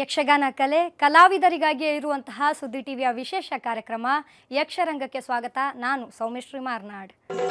ಯಕ್ಷಗಾನ ಕಲೆ ಕಲಾವಿದರಿಗಾಗಿಯೇ ಇರುವಂತಹ ಸುದ್ದಿ ಟಿವಿಯ ವಿಶೇಷ ಕಾರ್ಯಕ್ರಮ ಯಕ್ಷರಂಗಕ್ಕೆ ಸ್ವಾಗತ ನಾನು ಸೌಮಿಶ್ರೀ ಮಾರ್ನಾಡ್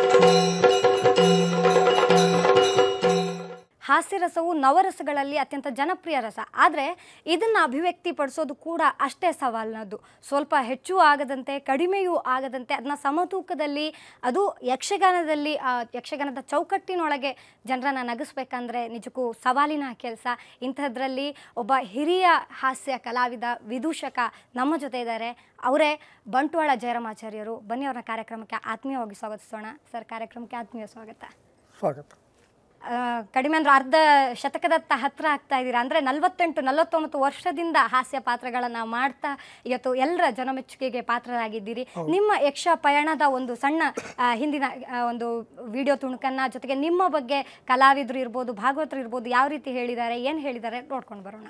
ಹಾಸ್ಯರಸವು ನವರಸಗಳಲ್ಲಿ ಅತ್ಯಂತ ಜನಪ್ರಿಯ ರಸ ಆದರೆ ಇದನ್ನು ಅಭಿವ್ಯಕ್ತಿಪಡಿಸೋದು ಕೂಡ ಅಷ್ಟೇ ಸವಾಲಿನದ್ದು ಸ್ವಲ್ಪ ಹೆಚ್ಚು ಆಗದಂತೆ ಕಡಿಮೆಯೂ ಆಗದಂತೆ ಅದನ್ನ ಸಮತೂಕದಲ್ಲಿ ಅದು ಯಕ್ಷಗಾನದಲ್ಲಿ ಆ, ಯಕ್ಷಗಾನದ ಚೌಕಟ್ಟಿನೊಳಗೆ ಜನರನ್ನು ನಗಿಸ್ಬೇಕಂದ್ರೆ ನಿಜಕ್ಕೂ ಸವಾಲಿನ ಕೆಲಸ ಇಂಥದ್ರಲ್ಲಿ ಒಬ್ಬ ಹಿರಿಯ ಹಾಸ್ಯ ಕಲಾವಿದ ವಿದೂಷಕ ನಮ್ಮ ಜೊತೆ ಇದ್ದಾರೆ ಅವರೇ ಬಂಟ್ವಾಳ ಜಯರಾಮಾಚಾರ್ಯರು ಬನ್ನಿ ಅವ್ರನ್ನ ಕಾರ್ಯಕ್ರಮಕ್ಕೆ ಆತ್ಮೀಯವಾಗಿ ಸ್ವಾಗತಿಸೋಣ ಸರ್ ಕಾರ್ಯಕ್ರಮಕ್ಕೆ ಆತ್ಮೀಯ ಸ್ವಾಗತ ಸ್ವಾಗತ ಆ, ಕಡಿಮೆ ಅಂದ್ರೆ ಅರ್ಧ ಶತಕದತ್ತ ಹತ್ರ ಆಗ್ತಾ ಇದ್ದೀರಾ ಅಂದರೆ ನಲವತ್ತೆಂಟು ನಲವತ್ತೊಂಬತ್ತು ವರ್ಷದಿಂದ ಹಾಸ್ಯ ಪಾತ್ರಗಳನ್ನು ಮಾಡ್ತಾ ಇವತ್ತು ಎಲ್ಲರ ಜನಮೆಚ್ಚುಗೆಗೆ ಪಾತ್ರರಾಗಿದ್ದೀರಿ ನಿಮ್ಮ ಯಕ್ಷ ಪಯಣದ ಒಂದು ಸಣ್ಣ ಆ, ಹಿಂದಿನ ಆ, ಒಂದು ವಿಡಿಯೋ ತುಣುಕನ್ನ ಜೊತೆಗೆ ನಿಮ್ಮ ಬಗ್ಗೆ ಕಲಾವಿದರು ಇರ್ಬೋದು ಭಾಗವತರು ಇರ್ಬೋದು ಯಾವ ರೀತಿ ಹೇಳಿದ್ದಾರೆ ಏನು ಹೇಳಿದ್ದಾರೆ ನೋಡ್ಕೊಂಡು ಬರೋಣ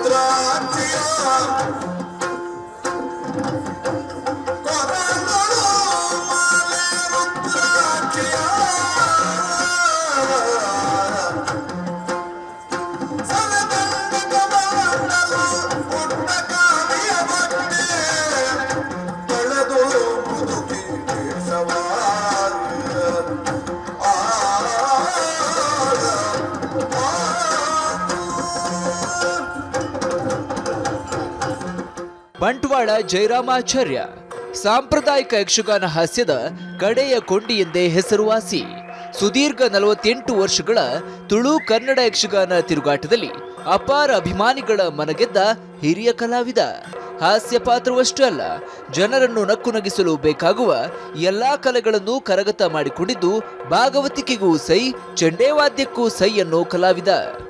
ಬಂಟ್ವಾಳ ಜಯರಾಮಾಚಾರ್ಯ ಸಾಂಪ್ರದಾಯಿಕ ಯಕ್ಷಗಾನ ಹಾಸ್ಯದ ಕಡೆಯ ಕೊಂಡಿ ಎಂದೇ ಹೆಸರುವಾಸಿ ಸುದೀರ್ಘ ನಲವತ್ತೆಂಟು ವರ್ಷಗಳ ತುಳು ಕನ್ನಡ ಯಕ್ಷಗಾನ ತಿರುಗಾಟದಲ್ಲಿ ಅಪಾರ ಅಭಿಮಾನಿಗಳ ಮನಗೆದ್ದ ಹಿರಿಯ ಕಲಾವಿದ ಹಾಸ್ಯ ಪಾತ್ರವಷ್ಟೇ ಅಲ್ಲ ಜನರನ್ನು ನಕ್ಕು ನಗಿಸಲು ಬೇಕಾಗುವ ಎಲ್ಲಾ ಕಲೆಗಳನ್ನು ಕರಗತ ಮಾಡಿಕೊಂಡಿದ್ದು ಭಾಗವತಿಕೆಗೂ ಸೈ ಚಂಡೇವಾದ್ಯಕ್ಕೂ ಸೈ ಅನ್ನೋ ಕಲಾವಿದ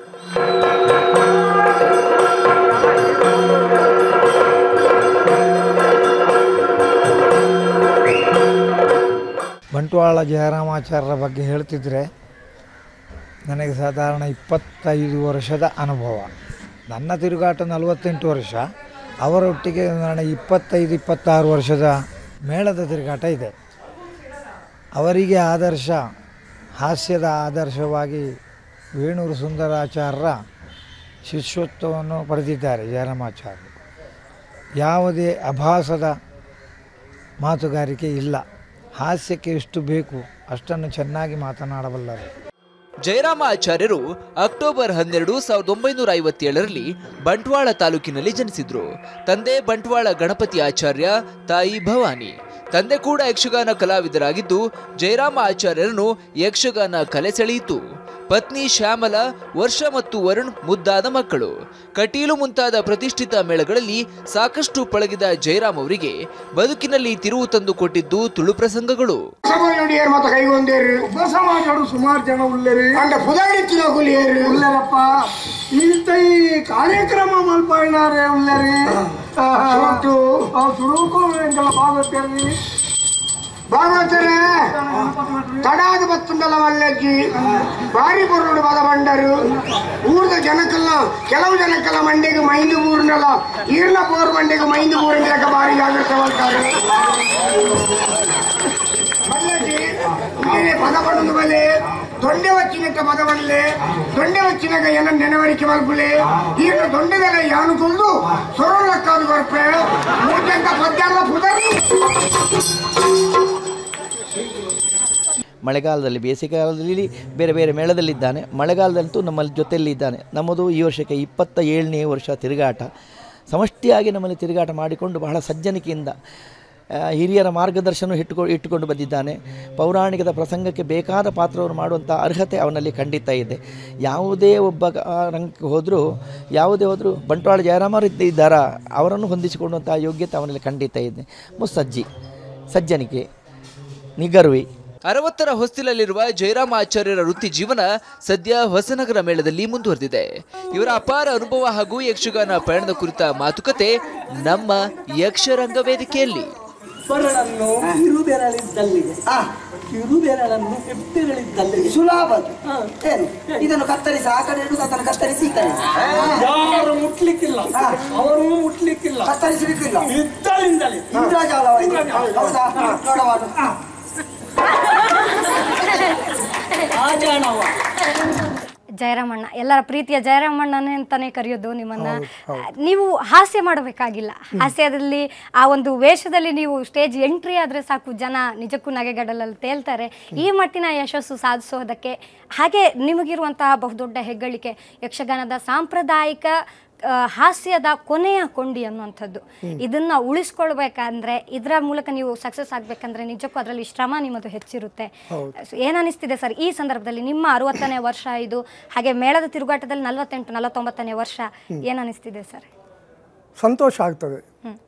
ಬಂಟ್ವಾಳ ಜಯರಾಮಾಚಾರ್ಯರ ಬಗ್ಗೆ ಹೇಳ್ತಿದ್ರೆ ನನಗೆ ಸಾಧಾರಣ ಇಪ್ಪತ್ತೈದು ವರ್ಷದ ಅನುಭವ ನನ್ನ ತಿರುಗಾಟ ನಲವತ್ತೆಂಟು ವರ್ಷ ಅವರೊಟ್ಟಿಗೆ ನನ್ನ ಇಪ್ಪತ್ತೈದು ಇಪ್ಪತ್ತಾರು ವರ್ಷದ ಮೇಳದ ತಿರುಗಾಟ ಇದೆ ಅವರಿಗೆ ಆದರ್ಶ ಹಾಸ್ಯದ ಆದರ್ಶವಾಗಿ ವೇಣೂರು ಸುಂದರಾಚಾರ್ಯರ ಶಿಷ್ಯೋತ್ಸವವನ್ನು ಪಡೆದಿದ್ದಾರೆ ಜಯರಾಮಾಚಾರ್ಯರು ಯಾವುದೇ ಅಭಾಸದ ಮಾತುಗಾರಿಕೆ ಇಲ್ಲ ಹಾಸ್ಯಕ್ಕೆ ಎಷ್ಟು ಬೇಕು ಅಷ್ಟನ್ನು ಚೆನ್ನಾಗಿ ಮಾತನಾಡಬಲ್ಲರು ಜಯರಾಮ ಆಚಾರ್ಯರು ಅಕ್ಟೋಬರ್ ಹನ್ನೆರಡು ಸಾವಿರದ ಒಂಬೈನೂರ ಐವತ್ತೇಳರಲ್ಲಿ ಬಂಟ್ವಾಳ ತಾಲೂಕಿನಲ್ಲಿ ಜನಿಸಿದ್ರು ತಂದೆ ಬಂಟ್ವಾಳ ಗಣಪತಿ ಆಚಾರ್ಯ ತಾಯಿ ಭವಾನಿ ತಂದೆ ಕೂಡ ಯಕ್ಷಗಾನ ಕಲಾವಿದರಾಗಿದ್ದು ಜಯರಾಮ ಆಚಾರ್ಯರನ್ನು ಯಕ್ಷಗಾನ ಕಲೆ ಸೆಳೆಯಿತು ಪತ್ನಿ ಶ್ಯಾಮಲ ವರ್ಷ ಮತ್ತು ವರುಣ್ ಮುದ್ದಾದ ಮಕ್ಕಳು ಕಟೀಲು ಮುಂತಾದ ಪ್ರತಿಷ್ಠಿತ ಮೇಳಗಳಲ್ಲಿ ಸಾಕಷ್ಟು ಪಳಗಿದ ಜಯರಾಮ್ ಅವರಿಗೆ ಬದುಕಿನಲ್ಲಿ ತಿರುವು ತಂದು ಕೊಟ್ಟಿದ್ದು ತುಳು ಪ್ರಸಂಗಗಳು ಸಮಾಜಡಿಯರು ಮತ್ತೆ ಕೈಗೊಂಡೇರು ಉಪ ಸಮಾಜಗಳು ಸುಮಾರು ಜನ ಉಳ್ಳೇರಿ ಅಂಡ ಪುದಾಡಿತ್ತಿನ ಕುಲಿಯರು ಉಳ್ಳರಪ್ಪ ಇಂತ ಈ ಕಾರ್ಯಕ್ರಮ ಮಲ್ಪಾಯಿನಾರೆ ಉಳ್ಳೇರಿ ಒಟ್ಟು ಸುರುಕು ಎಂಗೆಲ್ಲ ಭಾಗವತೇರಿ ಭಾಗವತರ ತಡಾದ ಬತ್ತುಂಡಲ ಮಲ್ಲಜ್ಜಿ ಬಾರಿ ಬುರುಡು ಬದ ಬಂಡರು ಊರ್ದ ಜನಕ್ಕೆಲ್ಲ ಕೆಲವು ಜನಕ್ಕೆಲ್ಲ ಮಂಡಿಗೆ ಮೈಂದು ಊರಿನಲ್ಲ ಈರ್ನ ಪೋರ್ ಮಂಡಿಗೆ ಮೈಂದು ಊರಿನ ಬಾರಿ ಜಾಗ್ರತೆ ಮಾಡ್ತಾರೆ ಮಲ್ಲಜ್ಜಿ ನೀನೆ ಪದ ಪಡುದು ಬಲೆ ದೊಂಡೆ వచ్చినట్ಟ ಪದ ಬಡಲೆ ದೊಂಡೆ వచ్చినాక ಏನ ನೆನವರಿಕೆ ಮಲ್ಪುಲೆ ಈರ್ನ ದೊಂಡೆದಲ್ಲ ಯಾನು ತುಳ್ದು ಸೊರಲಕ್ಕಾದು ಕೊರ್ಪೆ ಮೂರ್ಜಂತ ಪದ್ಯಾಲ ಪುದರಿ ಮಳೆಗಾಲದಲ್ಲಿ ಬೇಸಿಗೆಗಾಲದಲ್ಲಿ ಬೇರೆ ಬೇರೆ ಮೇಳದಲ್ಲಿದ್ದಾನೆ ಮಳೆಗಾಲದಂತೂ ನಮ್ಮ ಜೊತೆಯಲ್ಲಿ ಇದ್ದಾನೆ ನಮ್ಮದು ಈ ವರ್ಷಕ್ಕೆ ಇಪ್ಪತ್ತ ಏಳನೇ ವರ್ಷ ತಿರುಗಾಟ ಸಮಷ್ಟಿಯಾಗಿ ನಮ್ಮಲ್ಲಿ ತಿರುಗಾಟ ಮಾಡಿಕೊಂಡು ಬಹಳ ಸಜ್ಜನಿಕೆಯಿಂದ ಆ, ಹಿರಿಯರ ಮಾರ್ಗದರ್ಶನ ಇಟ್ಟುಕೊ ಇಟ್ಟುಕೊಂಡು ಬಂದಿದ್ದಾನೆ ಪೌರಾಣಿಕದ ಪ್ರಸಂಗಕ್ಕೆ ಬೇಕಾದ ಪಾತ್ರವನ್ನು ಮಾಡುವಂಥ ಅರ್ಹತೆ ಅವನಲ್ಲಿ ಖಂಡಿತ ಇದೆ ಯಾವುದೇ ಒಬ್ಬ ಕ- ಆ ರಂಗಕ್ಕೆ ಹೋದರೂ ಯಾವುದೇ ಹೋದರೂ ಬಂಟ್ವಾಳ ಜಯರಾಮರು ಇದ್ದ- ಇದ್ದಾರಾ ಅವರನ್ನು ಹೊಂದಿಸಿಕೊಳ್ಳುವಂಥ ಯೋಗ್ಯತೆ ಅವನಲ್ಲಿ ಖಂಡಿತ ಇದೆ ಮುಸ್ಸಜ್ಜಿ ಸಜ್ಜನಿಕೆ ನಿಗರ್ವಿ ಅರವತ್ತರ ಹೊಸ್ತಿಲಲ್ಲಿರುವ ಜಯರಾಮ ಆಚಾರ್ಯರ ವೃತ್ತಿ ಜೀವನ ಸದ್ಯ ಹೊಸನಗರ ಮೇಳದಲ್ಲಿ ಮುಂದುವರೆದಿದೆ ಇವರ ಅಪಾರ ಅನುಭವ ಹಾಗೂ ಯಕ್ಷಗಾನ ಪಯಣದ ಕುರಿತ ಮಾತುಕತೆ ನಮ್ಮ ಯಕ್ಷರಂಗ ವೇದಿಕೆಯಲ್ಲಿ ಬೆರಳನ್ನು ಕಿರು ಬೆರಳಿದ್ದಲ್ಲಿಗೆ ಕಿರು ಬೆರಳನ್ನು ಹೆಬ್ಬೆರಳಿದ್ದಲ್ಲಿಗೆ ಸುಲಭ ಅದು. ಏನು ಇದನ್ನು ಕತ್ತರಿಸಿ ಆ ಕಡೆ ಇಡುದು ಅದನ್ನು ಕತ್ತರಿಸಿ ಈ ಕಡೆ ಇಡುದು. ಯಾರು ಮುಟ್ಲಿಕ್ಕಿಲ್ಲ ಅವರು ಮುಟ್ಲಿಕ್ಕಿಲ್ಲ ಕತ್ತರಿಸಲಿಕ್ಕಿಲ್ಲ ಇದ್ದಲ್ಲಿಂದಲೇ ಇಂದ್ರಜಾಲವಾಯಿತು ಹೌದಾ ನೋಡವಾದ ಆ ಜಾಣವ ಜಯರಾಮಣ್ಣ ಎಲ್ಲರ ಪ್ರೀತಿಯ ಜಯರಾಮಣ್ಣನೇ ಅಂತಾನೆ ಕರೆಯೋದು ನಿಮ್ಮನ್ನ ನೀವು ಹಾಸ್ಯ ಮಾಡಬೇಕಾಗಿಲ್ಲ ಹಾಸ್ಯದಲ್ಲಿ ಆ ಒಂದು ವೇಷದಲ್ಲಿ ನೀವು ಸ್ಟೇಜ್ ಎಂಟ್ರಿ ಆದ್ರೆ ಸಾಕು ಜನ ನಿಜಕ್ಕೂ ನಗೆಗಡಲಲ್ಲಿ ತೇಲ್ತಾರೆ ಈ ಮಟ್ಟಿನ ಯಶಸ್ಸು ಸಾಧಿಸೋದಕ್ಕೆ ಹಾಗೆ ನಿಮಗಿರುವಂತಹ ಬಹುದೊಡ್ಡ ಹೆಗ್ಗಳಿಕೆ ಯಕ್ಷಗಾನದ ಸಾಂಪ್ರದಾಯಿಕ ಆ, ಹಾಸ್ಯದ ಕೊನೆಯ ಕೊಂಡಿ ಅನ್ನುವಂಥದ್ದು ಇದನ್ನ ಉಳಿಸ್ಕೊಳ್ಬೇಕಂದ್ರೆ ಇದರ ಮೂಲಕ ನೀವು ಸಕ್ಸಸ್ ಆಗ್ಬೇಕಂದ್ರೆ ನಿಜಕ್ಕೂ ಅದರಲ್ಲಿ ಶ್ರಮ ನಿಮ್ಮದು ಹೆಚ್ಚಿರುತ್ತೆ ಸೊ, ಏನ್ ಅನಿಸ್ತಿದೆ ಸರ್ ಈ ಸಂದರ್ಭದಲ್ಲಿ ನಿಮ್ಮ ಅರವತ್ತನೇ ವರ್ಷ ಇದು ಹಾಗೆ ಮೇಳದ ತಿರುಗಾಟದಲ್ಲಿ ನಲವತ್ತೆಂಟು ನಲವತ್ತೊಂಬತ್ತನೇ ವರ್ಷ ಏನ್ ಅನಿಸ್ತಿದೆ ಸರ್ ಸಂತೋಷ ಆಗ್ತದೆ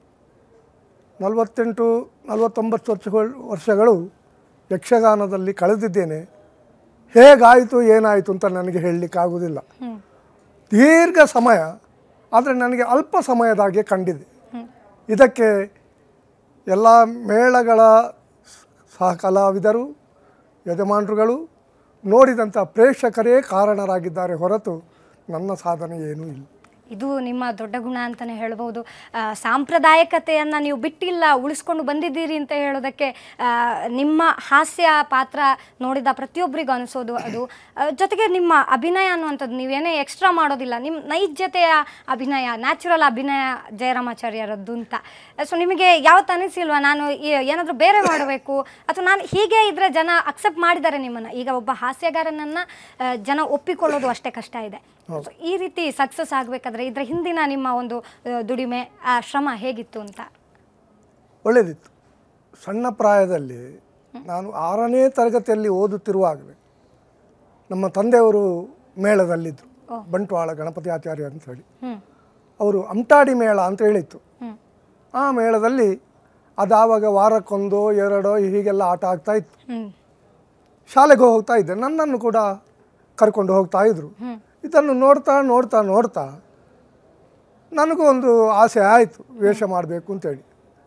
ನಲವತ್ತೆಂಟು ನಲವತ್ತೊಂಬತ್ತು ವರ್ಷಗಳು ವರ್ಷಗಳು ಯಕ್ಷಗಾನದಲ್ಲಿ ಕಳೆದಿದ್ದೇನೆ ಹೇಗಾಯಿತು ಏನಾಯಿತು ಅಂತ ನನಗೆ ಹೇಳಲಿಕ್ಕಾಗುವುದಿಲ್ಲ ದೀರ್ಘ ಸಮಯ ಆದರೆ ನನಗೆ ಅಲ್ಪ ಸಮಯದಾಗೆ ಕಂಡಿದೆ ಇದಕ್ಕೆ ಎಲ್ಲ ಮೇಳಗಳ ಸಹ ಕಲಾವಿದರು ಯಜಮಾನರುಗಳು ನೋಡಿದಂಥ ಪ್ರೇಕ್ಷಕರೇ ಕಾರಣರಾಗಿದ್ದಾರೆ ಹೊರತು ನನ್ನ ಸಾಧನೆ ಏನೂ ಇಲ್ಲ ಇದು ನಿಮ್ಮ ದೊಡ್ಡ ಗುಣ ಅಂತಾನೆ ಹೇಳ್ಬೋದು ಆ, ಸಾಂಪ್ರದಾಯಿಕತೆಯನ್ನ ನೀವು ಬಿಟ್ಟಿಲ್ಲ ಉಳಿಸ್ಕೊಂಡು ಬಂದಿದ್ದೀರಿ ಅಂತ ಹೇಳೋದಕ್ಕೆ ಆ, ನಿಮ್ಮ ಹಾಸ್ಯ ಪಾತ್ರ ನೋಡಿದ ಪ್ರತಿಯೊಬ್ಬರಿಗೂ ಅನಿಸೋದು ಅದು ಆ, ಜೊತೆಗೆ ನಿಮ್ಮ ಅಭಿನಯ ಅನ್ನುವಂಥದ್ದು ನೀವೇನೇ ಎಕ್ಸ್ಟ್ರಾ ಮಾಡೋದಿಲ್ಲ ನಿಮ್ಮ ನೈಜತೆಯ ಅಭಿನಯ ನ್ಯಾಚುರಲ್ ಅಭಿನಯ ಜಯರಾಮಾಚಾರ್ಯರದ್ದು ಅಂತ ಸೊ ನಿಮಗೆ ಯಾವತ್ತು ಅನಿಸಿಲ್ವಾ ನಾನು ಈ- ಏನಾದರೂ ಬೇರೆ ಮಾಡಬೇಕು ಅಥವಾ ನಾನು ಹೀಗೆ ಇದ್ರೆ ಜನ ಅಕ್ಸೆಪ್ಟ್ ಮಾಡಿದ್ದಾರೆ ನಿಮ್ಮನ್ನು ಈಗ ಒಬ್ಬ ಹಾಸ್ಯಗಾರನನ್ನ ಆ, ಜನ ಒಪ್ಪಿಕೊಳ್ಳೋದು ಅಷ್ಟೇ ಕಷ್ಟ ಇದೆ So, ಈ ರೀತಿ ಸಕ್ಸಸ್ ಆಗಬೇಕಾದ್ರೆ ಇದ್ರ ಹಿಂದಿನ ನಿಮ್ಮ ಒಂದು ಆ, ದುಡಿಮೆ ಆ ಶ್ರಮ ಹೇಗಿತ್ತು ಅಂತ ಒಳ್ಳೆಯದಿತ್ತು ಸಣ್ಣ ಪ್ರಾಯದಲ್ಲಿ ನಾನು ಆರನೇ ತರಗತಿಯಲ್ಲಿ ಓದುತ್ತಿರುವಾಗಲೇ ನಮ್ಮ ತಂದೆಯವರು ಮೇಳದಲ್ಲಿದ್ದರು ಬಂಟ್ವಾಳ ಗಣಪತಿ ಆಚಾರ್ಯ ಅಂತ ಹೇಳಿ ಹ್ಮ್ ಅವರು ಅಮ್ಟಾಡಿ ಮೇಳ ಅಂತ ಹೇಳಿತ್ತು ಆ ಮೇಳದಲ್ಲಿ ಅದಾವಾಗ ವಾರಕ್ಕೊಂದೋ ಎರಡೋ ಹೀಗೆಲ್ಲ ಆಟ ಆಗ್ತಾ ಇತ್ತು ಹ್ಮ್ ಶಾಲೆಗೆ ಹೋಗ್ತಾ ಇದ್ದೆ ನನ್ನನ್ನು ಕೂಡ ಕರ್ಕೊಂಡು ಹೋಗ್ತಾ ಇದ್ರು ಇದನ್ನು ನೋಡ್ತಾ ನೋಡ್ತಾ ನೋಡ್ತಾ ನನಗೂ ಒಂದು ಆಸೆ ಆಯಿತು ವೇಷ ಮಾಡಬೇಕು ಅಂತೇಳಿ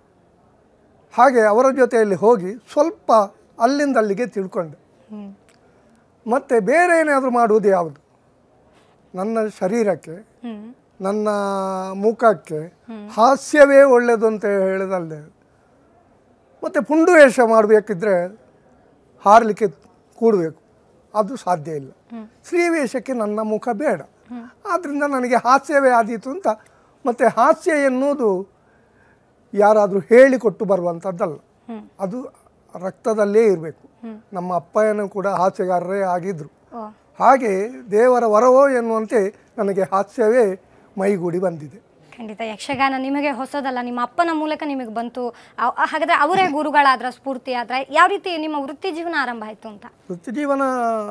ಹಾಗೆ ಅವರ ಜೊತೆಯಲ್ಲಿ ಹೋಗಿ ಸ್ವಲ್ಪ ಅಲ್ಲಿಂದ ಅಲ್ಲಿಗೆ ತಿಳ್ಕೊಂಡೆ ಹ್ಮ್ ಮತ್ತು ಬೇರೆ ಏನಾದರೂ ಮಾಡುವುದು ಯಾವುದು ನನ್ನ ಶರೀರಕ್ಕೆ ಹ್ಮ್ ನನ್ನ ಮುಖಕ್ಕೆ ಹಾಸ್ಯವೇ ಒಳ್ಳೆಯದು ಅಂತ ಹೇಳಿದಲ್ಲದೆ ಮತ್ತು ಪುಂಡು ವೇಷ ಮಾಡಬೇಕಿದ್ರೆ ಹಾರಲಿಕ್ಕೆ ಕೂಡಬೇಕು ಅದು ಸಾಧ್ಯ ಇಲ್ಲ ಸ್ತ್ರೀ ವೇಷಕ್ಕೆ ನನ್ನ ಮುಖ ಬೇಡ ಆದ್ದರಿಂದ ನನಗೆ ಹಾಸ್ಯವೇ ಆದೀತು ಅಂತ ಮತ್ತು ಹಾಸ್ಯ ಎನ್ನುವುದು ಯಾರಾದರೂ ಹೇಳಿಕೊಟ್ಟು ಬರುವಂಥದ್ದಲ್ಲ ಅದು ರಕ್ತದಲ್ಲೇ ಇರಬೇಕು ನಮ್ಮ ಅಪ್ಪಯ್ಯನೂ ಕೂಡ ಹಾಸ್ಯಗಾರರೇ ಆಗಿದ್ದರು ಓ ಹಾಗೆ ದೇವರ ವರವೋ ಎನ್ನುವಂತೆ ನನಗೆ ಹಾಸ್ಯವೇ ಮೈಗೂಡಿ ಬಂದಿದೆ ಖಂಡಿತ ಯಕ್ಷಗಾನ ನಿಮಗೆ ಹೊಸದಲ್ಲ ನಿಮ್ಮ ಅಪ್ಪನ ಮೂಲಕ ನಿಮಗೆ ಬಂತು ಅವ್- ಹಾಗಾದ್ರೆ ಅವರೇ ಗುರುಗಳಾದ್ರ ಸ್ಫೂರ್ತಿ ಆದ್ರ ಯಾವ ರೀತಿ ನಿಮ್ಮ ವೃತ್ತಿ ಜೀವನ ಆರಂಭ ಆಯ್ತು ಅಂತ ವೃತ್ತಿ ಜೀವನ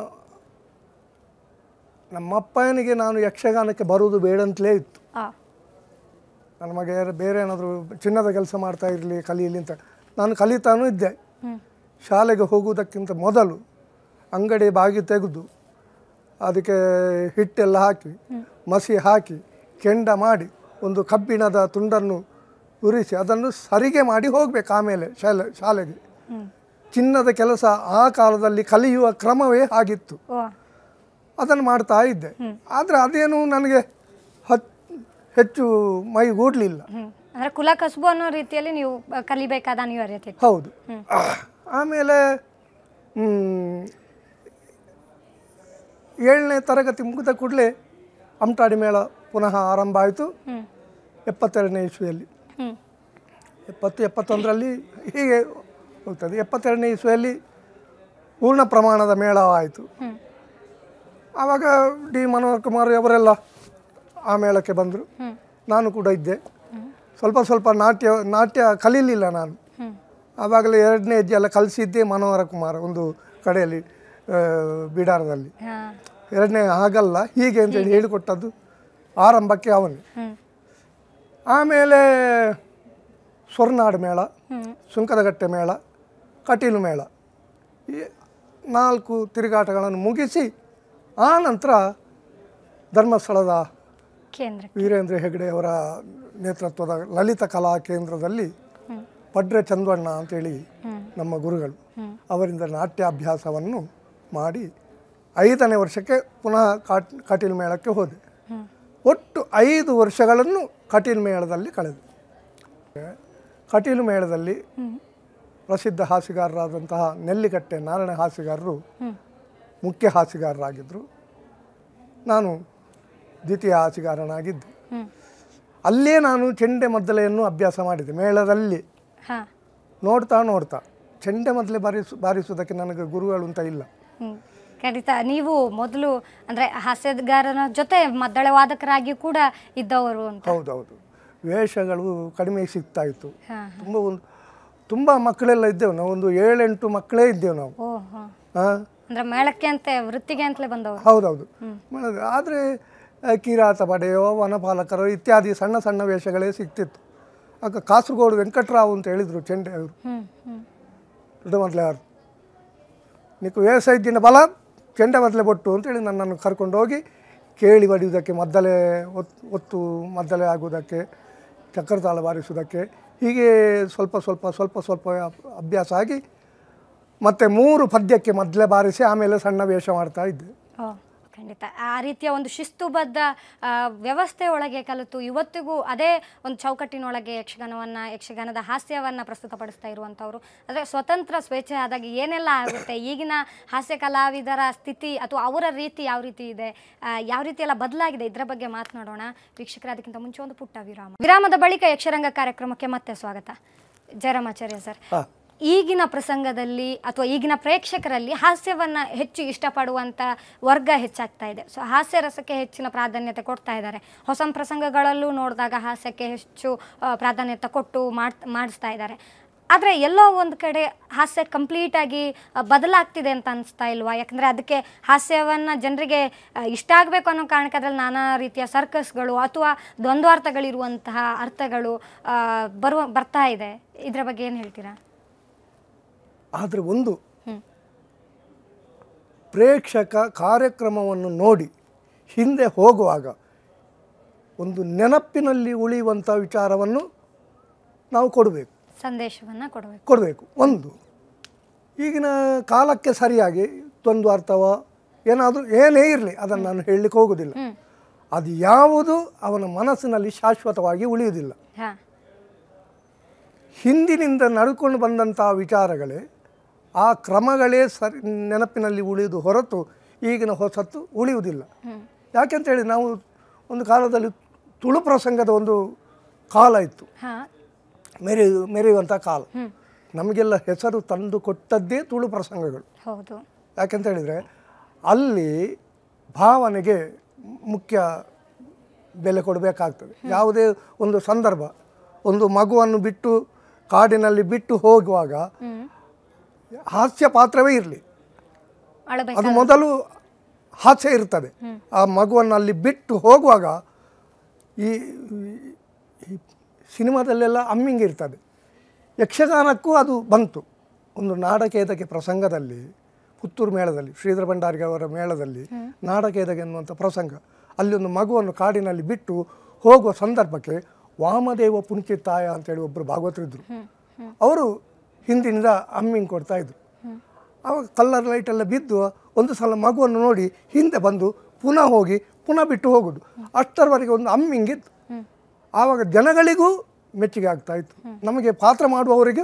ನಮ್ಮ ಅಪ್ಪನಿಗೆ ನಾನು ಯಕ್ಷಗಾನಕ್ಕೆ ಬರುವುದು ಬೇಡಂತಲೇ ಇತ್ತು ಆ, ನನ್ನ ಮಗ ಯಾರು ಬೇರೆ ಏನಾದರೂ ಚಿನ್ನದ ಕೆಲಸ ಮಾಡ್ತಾ ಇರಲಿ ಕಲೀಲಿ ಅಂತ ನಾನು ಕಲಿತಾನೂ ಇದ್ದೆ ಶಾಲೆಗೆ ಹೋಗುವುದಕ್ಕಿಂತ ಮೊದಲು ಅಂಗಡಿ ಬಾಗಿ ತೆಗೆದು ಅದಕ್ಕೆ ಹಿಟ್ಟೆಲ್ಲ ಹಾಕಿ ಮಸಿ ಹಾಕಿ ಕೆಂಡ ಮಾಡಿ ಒಂದು ಕಬ್ಬಿಣದ ತುಂಡನ್ನು ಉರಿಸಿ ಅದನ್ನು ಸರಿಗೆ ಮಾಡಿ ಹೋಗ್ಬೇಕು ಆಮೇಲೆ ಶಾಲೆ ಶಾಲೆಗೆ ಚಿನ್ನದ ಕೆಲಸ ಆ ಕಾಲದಲ್ಲಿ ಕಲಿಯುವ ಕ್ರಮವೇ ಆಗಿತ್ತು ಓ ಅದನ್ನು ಮಾಡ್ತಾ ಇದ್ದೆ ಆದರೆ ಅದೇನು ನನಗೆ ಹತ್ ಹೆಚ್ಚು ಮೈಗೂಡಲಿಲ್ಲ ಹ್ಮ್ ಅಂದ್ರೆ ಕುಲ ಕಸುಬು ಅನ್ನೋ ರೀತಿಯಲ್ಲಿ ನೀವು ಆ, ಕಲಿಬೇಕಾದ ಅನಿವಾರ್ಯತೆ ಇತ್ತು. ಹೌದು ಆಮೇಲೆ ಹ್ಮ್, ಏಳನೇ ತರಗತಿ ಮುಗಿದ ಕೂಡಲೇ ಅಮ್ಟಾಡಿ ಮೇಳ ಪುನಃ ಆರಂಭ ಆಯಿತು ಹ್ಮ್ ಎಪ್ಪತ್ತೆರಡನೇ ಇಸ್ವಿಯಲ್ಲಿ ಹ್ಮ್ ಎಪ್ಪತ್ತು ಎಪ್ಪತ್ತೊಂದರಲ್ಲಿ ಹೀಗೆ ಹೋಗ್ತದೆ ಎಪ್ಪತ್ತೆರಡನೇ ಇಸ್ವಿಯಲ್ಲಿ ಪೂರ್ಣ ಪ್ರಮಾಣದ ಮೇಳವಾಯಿತು ಹ್ಮ್ ಆವಾಗ ಡಿ ಮನೋಹರ್ ಕುಮಾರ್ ಅವರೆಲ್ಲ ಆ ಮೇಳಕ್ಕೆ ಬಂದರು ನಾನು ಕೂಡ ಇದ್ದೆ ಸ್ವಲ್ಪ ಸ್ವಲ್ಪ ನಾಟ್ಯ ನಾಟ್ಯ ಕಲೀಲಿಲ್ಲ ನಾನು ಹ್ಮ್ ಆವಾಗಲೇ ಎರಡನೇ ಹೆಜ್ಜೆ ಎಲ್ಲ ಕಲಿಸಿದ್ದೆ ಮನೋಹರ ಕುಮಾರ್ ಒಂದು ಕಡೆಯಲ್ಲಿ ಆ, ಬಿಡಾರದಲ್ಲಿ ಹಾ ಎರಡನೇ ಆಗಲ್ಲ ಹೀಗೆ ಅಂತೇಳಿ ಹೇಳಿಕೊಟ್ಟದ್ದು ಆರಂಭಕ್ಕೆ ಅವನೇ ಹ್ಮ್ ಆಮೇಲೆ ಸ್ವರ್ನಾಡು ಮೇಳ ಸುಂಕದಗಟ್ಟೆ ಮೇಳ ಕಟೀಲು ಮೇಳ ಈ ನಾಲ್ಕು ತಿರುಗಾಟಗಳನ್ನು ಮುಗಿಸಿ ಆ ನಂತರ ಧರ್ಮಸ್ಥಳದ ಕೇಂದ್ರ ವೀರೇಂದ್ರ ಹೆಗಡೆ ಅವರ ನೇತೃತ್ವದ ಲಲಿತ ಕಲಾ ಕೇಂದ್ರದಲ್ಲಿ ಪಡ್ರೆ ಚಂದ್ವಣ್ಣ ಅಂತೇಳಿ ನಮ್ಮ ಗುರುಗಳು ಅವರಿಂದ ನಾಟ್ಯಾಭ್ಯಾಸವನ್ನು ಮಾಡಿ ಐದನೇ ವರ್ಷಕ್ಕೆ ಪುನಃ ಕಾಟ್ ಕಟೀಲು ಮೇಳಕ್ಕೆ ಹೋದೆ ಒಟ್ಟು ಐದು ವರ್ಷಗಳನ್ನು ಕಟೀಲು ಮೇಳದಲ್ಲಿ ಕಳೆದೆ ಕಟೀಲು ಮೇಳದಲ್ಲಿ ಪ್ರಸಿದ್ಧ ಹಾಸ್ಯಗಾರರಾದಂತಹ ನೆಲ್ಲಿಕಟ್ಟೆ ನಾರಾಯಣ ಹಾಸ್ಯಗಾರರು ಮುಖ್ಯ ಹಾಸ್ಯಗಾರರಾಗಿದ್ದರು ನಾನು ದ್ವಿತೀಯ ಹಾಸಿಗಾರನಾಗಿದ್ದೆ ಅಲ್ಲೇ ನಾನು ಚೆಂಡೆ ಮದ್ದಲೆಯನ್ನು ಅಭ್ಯಾಸ ಮಾಡಿದೆ ಮೇಳದಲ್ಲಿ ಹಾಂ ನೋಡ್ತಾ ನೋಡ್ತಾ ಚೆಂಡೆ ಮದ್ದಲೆ ಬಾರಿಸು ಬಾರಿಸುವುದಕ್ಕೆ ನನಗೆ ಗುರುಗಳು ಅಂತ ಇಲ್ಲ ಹ್ಮ್. ಖಂಡಿತ ನೀವು ಮೊದಲು ಅಂದ್ರೆ ಹಾಸ್ಯಗಾರನ ಜೊತೆ ಮದ್ದಳೆ ವಾದಕರಾಗಿ ಕೂಡ ಇದ್ದವರು ಅಂತ ಹೌದೌದು ವೇಷಗಳು ಕಡಿಮೆ ಸಿಗ್ತಾ ಇತ್ತು ಹಾ. ತುಂಬ ಒಂದು ತುಂಬ ಮಕ್ಕಳೆಲ್ಲ ಇದ್ದೆವು ನಾವು ಒಂದು ಏಳೆಂಟು ಮಕ್ಕಳೇ ಇದ್ದೆವು ನಾವು ಓ ಹಾ ಹಾಂ ಅಂದ್ರೆ ಮೇಳಕ್ಕೆ ಅಂತ ವೃತ್ತಿಗೆ ಅಂತಲೇ ಬಂದವರು ಹೌದೌದು ಆದರೆ ಕಿರಾತ ಪಡೆಯೋ ವನಪಾಲಕರು ಇತ್ಯಾದಿ ಸಣ್ಣ ಸಣ್ಣ ವೇಷಗಳೇ ಸಿಗ್ತಿತ್ತು ಆಗ ಕಾಸರಗೋಡು ವೆಂಕಟರಾವ್ ಅಂತ ಹೇಳಿದರು ಚೆಂಡೆ ಅವರು ಹ್ಮ್ ಹ್ಮ್ ದೊಡ್ಡ ಮೊದಲೇ ಅವರು ನಿಕ್ಕು ವೇಷ ಇದ್ದಿನ ಬಲ ಚೆಂಡೆ ಮೊದಲೇ ಬೊಟ್ಟು ಅಂತೇಳಿ ನನ್ನನ್ನು ಕರ್ಕೊಂಡು ಹೋಗಿ ಕೇಳಿ ಬಡಿಯುವುದಕ್ಕೆ ಮದ್ದಲೆ ಒತ್ ಒತ್ತು ಮದ್ದಲೆ ಆಗುವುದಕ್ಕೆ ಚಕ್ರತಾಳ ಬಾರಿಸುವುದಕ್ಕೆ ಹೀಗೆ ಸ್ವಲ್ಪ ಸ್ವಲ್ಪ ಸ್ವಲ್ಪ ಸ್ವಲ್ಪ ಅಭ್ಯಾಸ ಆಗಿ ಮತ್ತೆ ಮೂರು ಪದ್ಯಕ್ಕೆ ಮೊದಲೇ ಬಾರಿಸಿ ಆಮೇಲೆ ಸಣ್ಣ ವೇಷ ಮಾಡ್ತಾ ಇದ್ದೆ ಓ ಖಂಡಿತ ಆ ರೀತಿಯ ಒಂದು ಶಿಸ್ತುಬದ್ಧ ಆ, ವ್ಯವಸ್ಥೆ ಒಳಗೆ ಕಲಿತು ಇವತ್ತಿಗೂ ಅದೇ ಒಂದು ಚೌಕಟ್ಟಿನೊಳಗೆ ಯಕ್ಷಗಾನವನ್ನ ಯಕ್ಷಗಾನದ ಹಾಸ್ಯವನ್ನ ಪ್ರಸ್ತುತಪಡಿಸ್ತಾ ಇರುವಂಥವ್ರು ಅಂದರೆ ಸ್ವತಂತ್ರ ಸ್ವೇಚ್ಛೆ ಆದಾಗ ಏನೆಲ್ಲ ಆಗುತ್ತೆ ಈಗಿನ ಹಾಸ್ಯ ಕಲಾವಿದರ ಸ್ಥಿತಿ ಅಥವಾ ಅವರ ರೀತಿ ಯಾವ ರೀತಿ ಇದೆ ಆ, ಯಾವ ರೀತಿ ಎಲ್ಲ ಬದಲಾಗಿದೆ ಇದರ ಬಗ್ಗೆ ಮಾತನಾಡೋಣ ವೀಕ್ಷಕರ ಅದಕ್ಕಿಂತ ಮುಂಚೆ ಒಂದು ಪುಟ್ಟ ವಿರಾಮ ವಿರಾಮದ ಬಳಿಕ ಯಕ್ಷರಂಗ ಕಾರ್ಯಕ್ರಮಕ್ಕೆ ಮತ್ತೆ ಸ್ವಾಗತ ಜಯರಾಮಾಚಾರ್ಯ ಸರ್ ಹಾಂ ಈಗಿನ ಪ್ರಸಂಗದಲ್ಲಿ ಅಥವಾ ಈಗಿನ ಪ್ರೇಕ್ಷಕರಲ್ಲಿ ಹಾಸ್ಯವನ್ನ ಹೆಚ್ಚು ಇಷ್ಟಪಡುವಂತ ವರ್ಗ ಹೆಚ್ಚಾಗ್ತಾ ಇದೆ ಸೊ ಹಾಸ್ಯ ರಸಕ್ಕೆ ಹೆಚ್ಚಿನ ಪ್ರಾಧಾನ್ಯತೆ ಕೊಡ್ತಾ ಇದ್ದಾರೆ ಹೊಸ ಪ್ರಸಂಗಗಳಲ್ಲೂ ನೋಡಿದಾಗ ಹಾಸ್ಯಕ್ಕೆ ಹೆಚ್ಚು ಆ, ಪ್ರಾಧಾನ್ಯತೆ ಕೊಟ್ಟು ಮಾಡ್ ಮಾಡಿಸ್ತಾ ಇದ್ದಾರೆ ಆದರೆ ಎಲ್ಲೋ ಒಂದು ಕಡೆ ಹಾಸ್ಯ ಕಂಪ್ಲೀಟ್ ಆಗಿ ಆ, ಬದಲಾಗ್ತಿದೆ ಅಂತ ಅನಿಸ್ತಾ ಇಲ್ವಾ ಯಾಕಂದರೆ ಅದಕ್ಕೆ ಹಾಸ್ಯವನ್ನು ಜನರಿಗೆ ಆ, ಇಷ್ಟ ಆಗಬೇಕು ಅನ್ನೋ ಕಾರಣಕ್ಕೆ ಅದರಲ್ಲಿ ನಾನಾ ರೀತಿಯ ಸರ್ಕಸ್ಗಳು ಅಥವಾ ದ್ವಂದ್ವಾರ್ಥಗಳಿರುವಂತಹ ಅರ್ಥಗಳು ಆ, ಬರುವ ಬರ್ತಾ ಇದೆ ಇದರ ಬಗ್ಗೆ ಏನು ಹೇಳ್ತೀರಾ ಆದರೆ ಒಂದು ಪ್ರೇಕ್ಷಕ ಕಾರ್ಯಕ್ರಮವನ್ನು ನೋಡಿ ಹಿಂದೆ ಹೋಗುವಾಗ ಒಂದು ನೆನಪಿನಲ್ಲಿ ಉಳಿಯುವಂಥ ವಿಚಾರವನ್ನು ನಾವು ಕೊಡಬೇಕು ಸಂದೇಶವನ್ನು ಕೊಡಬೇಕು ಕೊಡಬೇಕು ಒಂದು ಈಗಿನ ಕಾಲಕ್ಕೆ ಸರಿಯಾಗಿ ಒಂದು ಅರ್ಥವ ಏನಾದರೂ ಏನೇ ಇರಲಿ ಅದನ್ನು ನಾನು ಹೇಳಲಿಕ್ಕೆ ಹೋಗೋದಿಲ್ಲ ಅದು ಯಾವುದು ಅವನ ಮನಸ್ಸಿನಲ್ಲಿ ಶಾಶ್ವತವಾಗಿ ಉಳಿಯುವುದಿಲ್ಲ ಹಾಂ ಹಿಂದಿನಿಂದ ನಡ್ಕೊಂಡು ಬಂದಂಥ ವಿಚಾರಗಳೇ ಆ ಕ್ರಮಗಳೇ ಸರಿ ನೆನಪಿನಲ್ಲಿ ಉಳಿಯುವುದು ಹೊರತು ಈಗಿನ ಹೊಸತ್ತು ಉಳಿಯುವುದಿಲ್ಲ ಯಾಕೆಂತ ಹೇಳಿ ನಾವು ಒಂದು ಕಾಲದಲ್ಲಿ ತುಳು ಪ್ರಸಂಗದ ಒಂದು ಕಾಲ ಇತ್ತು ಹಾಂ ಮೆರೆಯು ಮೆರೆಯುವಂಥ ಕಾಲ ನಮಗೆಲ್ಲ ಹೆಸರು ತಂದು ಕೊಟ್ಟದ್ದೇ ತುಳು ಪ್ರಸಂಗಗಳು ಹೌದು ಯಾಕೆಂತ ಹೇಳಿದರೆ ಅಲ್ಲಿ ಭಾವನೆಗೆ ಮುಖ್ಯ ಬೆಲೆ ಕೊಡಬೇಕಾಗ್ತದೆ ಯಾವುದೇ ಒಂದು ಸಂದರ್ಭ ಒಂದು ಮಗುವನ್ನು ಬಿಟ್ಟು ಕಾಡಿನಲ್ಲಿ ಬಿಟ್ಟು ಹೋಗುವಾಗ ಹಾಸ್ಯ ಪಾತ್ರವೇ ಇರಲಿ ಅಳಬೇಕು ಅದು ಮೊದಲು ಹಾಸ್ಯ ಇರ್ತದೆ ಆ ಮಗುವನ್ನು ಅಲ್ಲಿ ಬಿಟ್ಟು ಹೋಗುವಾಗ ಈ ಈ ಸಿನಿಮಾದಲ್ಲೆಲ್ಲ ಅಮ್ಮಿಂಗ್ ಇರ್ತದೆ ಯಕ್ಷಗಾನಕ್ಕೂ ಅದು ಬಂತು ಒಂದು ನಾಡಕೇದಕ್ಕೆ ಪ್ರಸಂಗದಲ್ಲಿ ಪುತ್ತೂರು ಮೇಳದಲ್ಲಿ ಶ್ರೀಧರ ಭಂಡಾರಿಗೆ ಅವರ ಮೇಳದಲ್ಲಿ ನಾಡಕೇದಗೆ ಎನ್ನುವಂಥ ಪ್ರಸಂಗ ಅಲ್ಲಿ ಒಂದು ಮಗುವನ್ನು ಕಾಡಿನಲ್ಲಿ ಬಿಟ್ಟು ಹೋಗುವ ಸಂದರ್ಭಕ್ಕೆ ವಾಮದೇವ ಪುಣ್ಚಿತ್ತಾಯ ಅಂತೇಳಿ ಒಬ್ಬರು ಭಾಗವತರಿದ್ದರು ಅವರು ಹಿಂದಿನಿಂದ ಅಮ್ಮಿಂಗ್ ಕೊಡ್ತಾ ಇದ್ರು ಆವಾಗ ಕಲ್ಲರ್ ಲೈಟೆಲ್ಲ ಬಿದ್ದು ಒಂದು ಸಲ ಮಗುವನ್ನು ನೋಡಿ ಹಿಂದೆ ಬಂದು ಪುನಃ ಹೋಗಿ ಪುನಃ ಬಿಟ್ಟು ಹೋಗೋದು ಅಷ್ಟರವರೆಗೆ ಒಂದು ಅಮ್ಮಿಂಗಿತ್ತು ಆವಾಗ ಜನಗಳಿಗೂ ಮೆಚ್ಚುಗೆ ಆಗ್ತಾ ಇತ್ತು ನಮಗೆ ಪಾತ್ರ ಮಾಡುವವರಿಗೆ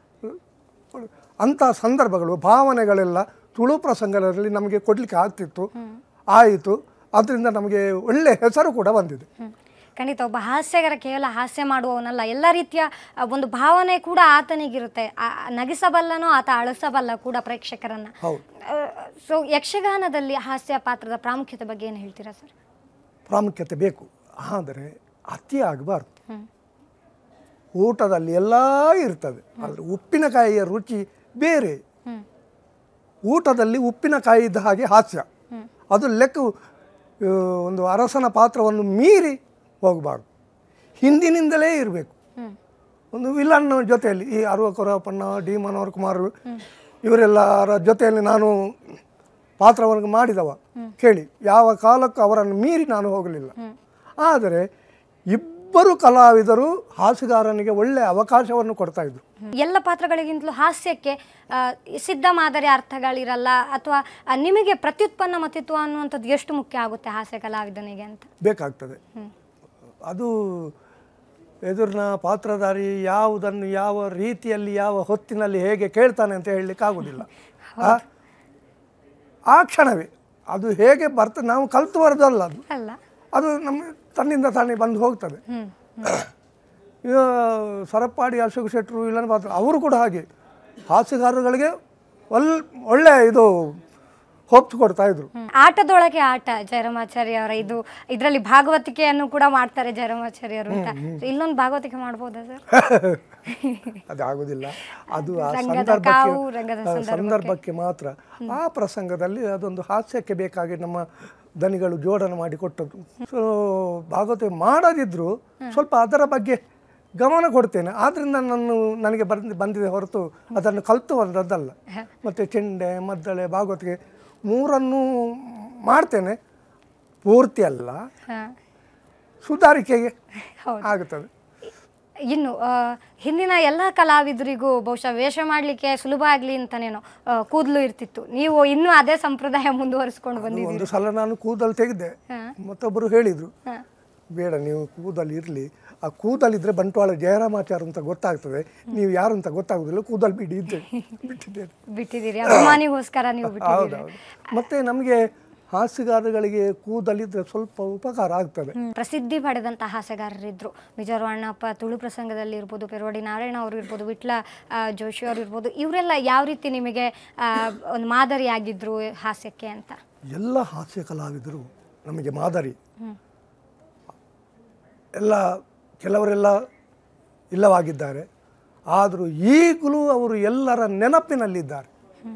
ಅಂಥ ಸಂದರ್ಭಗಳು ಭಾವನೆಗಳೆಲ್ಲ ತುಳು ಪ್ರಸಂಗದಲ್ಲಿ ನಮಗೆ ಕೊಡಲಿಕ್ಕೆ ಆಗ್ತಿತ್ತು ಆಯಿತು ಅದರಿಂದ ನಮಗೆ ಒಳ್ಳೆಯ ಹೆಸರು ಕೂಡ ಬಂದಿದೆ ಹ್ಮ್. ಖಂಡಿತ ಒಬ್ಬ ಹಾಸ್ಯಗಾರ ಕೇವಲ ಹಾಸ್ಯ ಮಾಡುವವನಲ್ಲ ಎಲ್ಲ ರೀತಿಯ ಆ, ಒಂದು ಭಾವನೆ ಕೂಡ ಆತನಿಗಿರುತ್ತೆ ಆ- ಆ ನಗಿಸಬಲ್ಲನೋ ಆತ ಅಳಿಸಬಲ್ಲ ಕೂಡ ಪ್ರೇಕ್ಷಕರನ್ನ ಹೌದು ಸೊ ಯಕ್ಷಗಾನದಲ್ಲಿ ಹಾಸ್ಯ ಪಾತ್ರದ ಪ್ರಾಮುಖ್ಯತೆ ಬಗ್ಗೆ ಏನು ಹೇಳ್ತೀರಾ ಸರ್ ಪ್ರಾಮುಖ್ಯತೆ ಬೇಕು ಆದರೆ ಅತಿ ಆಗಬಾರ್ದು ಊಟದಲ್ಲಿ ಎಲ್ಲ ಇರ್ತದೆ ಆದರೆ ಉಪ್ಪಿನಕಾಯಿಯ ರುಚಿ ಬೇರೆ ಊಟದಲ್ಲಿ ಉಪ್ಪಿನಕಾಯಿ ಇದ್ದ ಹಾಗೆ ಹಾಸ್ಯ ಅದು ಲೆಕ್ಕ ಆ, ಒಂದು ಅರಸನ ಪಾತ್ರವನ್ನು ಮೀರಿ ಹೋಗಬಾರ್ದು ಹಿಂದಿನಿಂದಲೇ ಇರಬೇಕು ಒಂದು ವಿಲನ್ ಜೊತೆಯಲ್ಲಿ ಈ ಅರುವ ಕೊರಪ್ಪಣ್ಣ ಡಿ ಮನೋಹರ್ ಕುಮಾರ್ ಇವರೆಲ್ಲರ ಜೊತೆಯಲ್ಲಿ ನಾನು ಪಾತ್ರವನ್ನು ಮಾಡಿದವ ಕೇಳಿ ಯಾವ ಕಾಲಕ್ಕೂ ಅವರನ್ನು ಮೀರಿ ನಾನು ಹೋಗಲಿಲ್ಲ ಆದರೆ ಇಬ್ಬರು ಕಲಾವಿದರು ಹಾಸುಗಾರನಿಗೆ ಒಳ್ಳೆಯ ಅವಕಾಶವನ್ನು ಕೊಡ್ತಾ ಇದ್ರು ಎಲ್ಲ ಪಾತ್ರಗಳಿಗಿಂತಲೂ ಹಾಸ್ಯಕ್ಕೆ ಆ, ಸಿದ್ಧ ಮಾದರಿ ಅರ್ಥಗಳಿರಲ್ಲ ಅಥವಾ ಆ, ನಿಮಗೆ ಪ್ರತ್ಯುತ್ಪನ್ನ ಮತಿತ್ವ ಅನ್ನುವಂಥದ್ದು ಎಷ್ಟು ಮುಖ್ಯ ಆಗುತ್ತೆ ಹಾಸ್ಯ ಕಲಾವಿದನಿಗೆ ಅಂತ ಬೇಕಾಗ್ತದೆ ಅದು ಎದುರಿನ ಪಾತ್ರಧಾರಿ ಯಾವುದನ್ನು ಯಾವ ರೀತಿಯಲ್ಲಿ ಯಾವ ಹೊತ್ತಿನಲ್ಲಿ ಹೇಗೆ ಕೇಳ್ತಾನೆ ಅಂತ ಹೇಳಲಿಕ್ಕೆ ಆಗೋದಿಲ್ಲ ಆ- ಆ ಕ್ಷಣವೇ ಅದು ಹೇಗೆ ಬರ್ತದೆ ನಾವು ಕಲ್ತು ಬರೋದಲ್ಲ ಅದು ಅಲ್ಲ ಅದು ನಮ್ಮ ತನ್ನಿಂದ ತಾನೇ ಬಂದು ಹೋಗ್ತದೆ ಹ್ಮ್ ಈಗ ಸರಪಾಡಿ ಅಶೋಕ್ ಶೆಟ್ಟರು ಇಲ್ಲ ಮಾತ್ರ ಅವರು ಕೂಡ ಹಾಗೆ ಹಾಸ್ಯಗಾರಗಳಿಗೆ ಒಲ್ ಒಳ್ಳೆ ಇದು ಹೋಪ್ಸ್ ಕೊಡ್ತಾ ಇದ್ರು ಹ್ಮ್. ಆಟದೊಳಗೆ ಆಟ ಜಯರಾಮಾಚಾರ್ಯ ಅವರ ಇದು ಇದರಲ್ಲಿ ಭಾಗವತಿಕೆಯನ್ನು ಕೂಡ ಮಾಡ್ತಾರೆ ಜಯರಾಮಾಚಾರ್ಯ ಅವರು ಅಂತ ಇಲ್ಲೊಂದು ಭಾಗವತಿಕೆ ಮಾಡ್ಬೋದಾ ಸರ್ ಅದು ಆಗುದಿಲ್ಲ ಅದು ಆ ರಂಗದ ಕಾವು, ರಂಗದ ಸಂದರ್ಭಕ್ಕೆ ಆ, ಸಂದರ್ಭಕ್ಕೆ ಮಾತ್ರ ಆ ಪ್ರಸಂಗದಲ್ಲಿ ಅದೊಂದು ಹಾಸ್ಯಕ್ಕೆ ಬೇಕಾಗಿ ನಮ್ಮ ದನಿಗಳು ಜೋಡಣೆ ಮಾಡಿ ಕೊಟ್ಟದ್ದು ಸೊ ಭಾಗವತ ಮಾಡದಿದ್ರು ಸ್ವಲ್ಪ ಅದರ ಬಗ್ಗೆ ಗಮನ ಕೊಡ್ತೇನೆ ಆದ್ರಿಂದ ನಾನು ನನಗೆ ಬಂದ್ ಬಂದಿದೆ ಹೊರತು ಅದನ್ನು ಕಲ್ತು ಬಂದದ್ದಲ್ಲ ಮತ್ತು ಚೆಂಡೆ ಮದ್ದಳೆ ಭಾಗವತಿಗೆ ಮೂರನ್ನು ಮಾಡ್ತೇನೆ ಪೂರ್ತಿ ಅಲ್ಲ ಹಾ. ಸುಧಾರಿಕೆಗೆ ಹೌದು. ಆಗುತ್ತದೆ ಇನ್ನು ಆ, ಹಿಂದಿನ ಎಲ್ಲ ಕಲಾವಿದರಿಗೂ ಬಹುಶಃ ವೇಷ ಮಾಡಲಿಕ್ಕೆ ಸುಲಭ ಆಗಲಿ ಅಂತನೇನೋ ಆ, ಕೂದಲು ಇರ್ತಿತ್ತು ನೀವು ಇನ್ನೂ ಅದೇ ಸಂಪ್ರದಾಯ ಮುಂದುವರಿಸ್ಕೊಂಡು ಬಂದಿದ್ದೀರಿ ಒಂದು ಸಲ ನಾನು ಕೂದಲು ತೆಗೆದೆ ಹಾ. ಮತ್ತೊಬ್ಬರು ಹೇಳಿದರು ಹಾ. ಬೇಡ ನೀವು ಕೂದಲು ಇರಲಿ ಆ ಕೂದಲಿದ್ರೆ ಬಂಟ್ವಾಳ ಜಯರಾಮಾಚಾರ ಅಂತ ಗೊತ್ತಾಗ್ತದೆ ನೀವು ಯಾರು ಅಂತ ಗೊತ್ತಾಗೋದಿಲ್ಲ ಕೂದಲು ಬಿಡಿ ಇದ್ದೆ ಬಿಟ್ಟಿದ್ದೇನೆ ಬಿಟ್ಟಿದ್ದೀರಿ ಅಭಿಮಾನಿಗೋಸ್ಕರ ನೀವು ಬಿಟ್ಟಿದ್ದೀರಿ ಹೌದೌದು ಮತ್ತೆ ನಮಗೆ ಹಾಸ್ಯಗಾರಗಳಿಗೆ ಕೂದಲಿದ್ರೆ ಸ್ವಲ್ಪ ಉಪಕಾರ ಆಗ್ತದೆ ಹ್ಮ್. ಪ್ರಸಿದ್ಧಿ ಪಡೆದಂಥ ಹಾಸ್ಯಗಾರರಿದ್ರು ಮಿಜಾರು ಅಣ್ಣಪ್ಪ ತುಳು ಪ್ರಸಂಗದಲ್ಲಿ ಇರ್ಬೋದು ಪೆರವಡಿ ನಾರಾಯಣ ಅವರು ಇರ್ಬೋದು ವಿಟ್ಲ ಆ, ಜೋಶಿ ಅವರು ಇರ್ಬೋದು ಇವರೆಲ್ಲ ಯಾವ ರೀತಿ ನಿಮಗೆ ಆ, ಒಂದು ಮಾದರಿಯಾಗಿದ್ರು ಹಾಸ್ಯಕ್ಕೆ ಅಂತ ಎಲ್ಲ ಹಾಸ್ಯ ಕಲಾವಿದರು ನಮಗೆ ಮಾದರಿ ಎಲ್ಲ ಕೆಲವರೆಲ್ಲ ಇಲ್ಲವಾಗಿದ್ದಾರೆ ಆದರೂ ಈಗಲೂ ಅವರು ಎಲ್ಲರ ನೆನಪಿನಲ್ಲಿದ್ದಾರೆ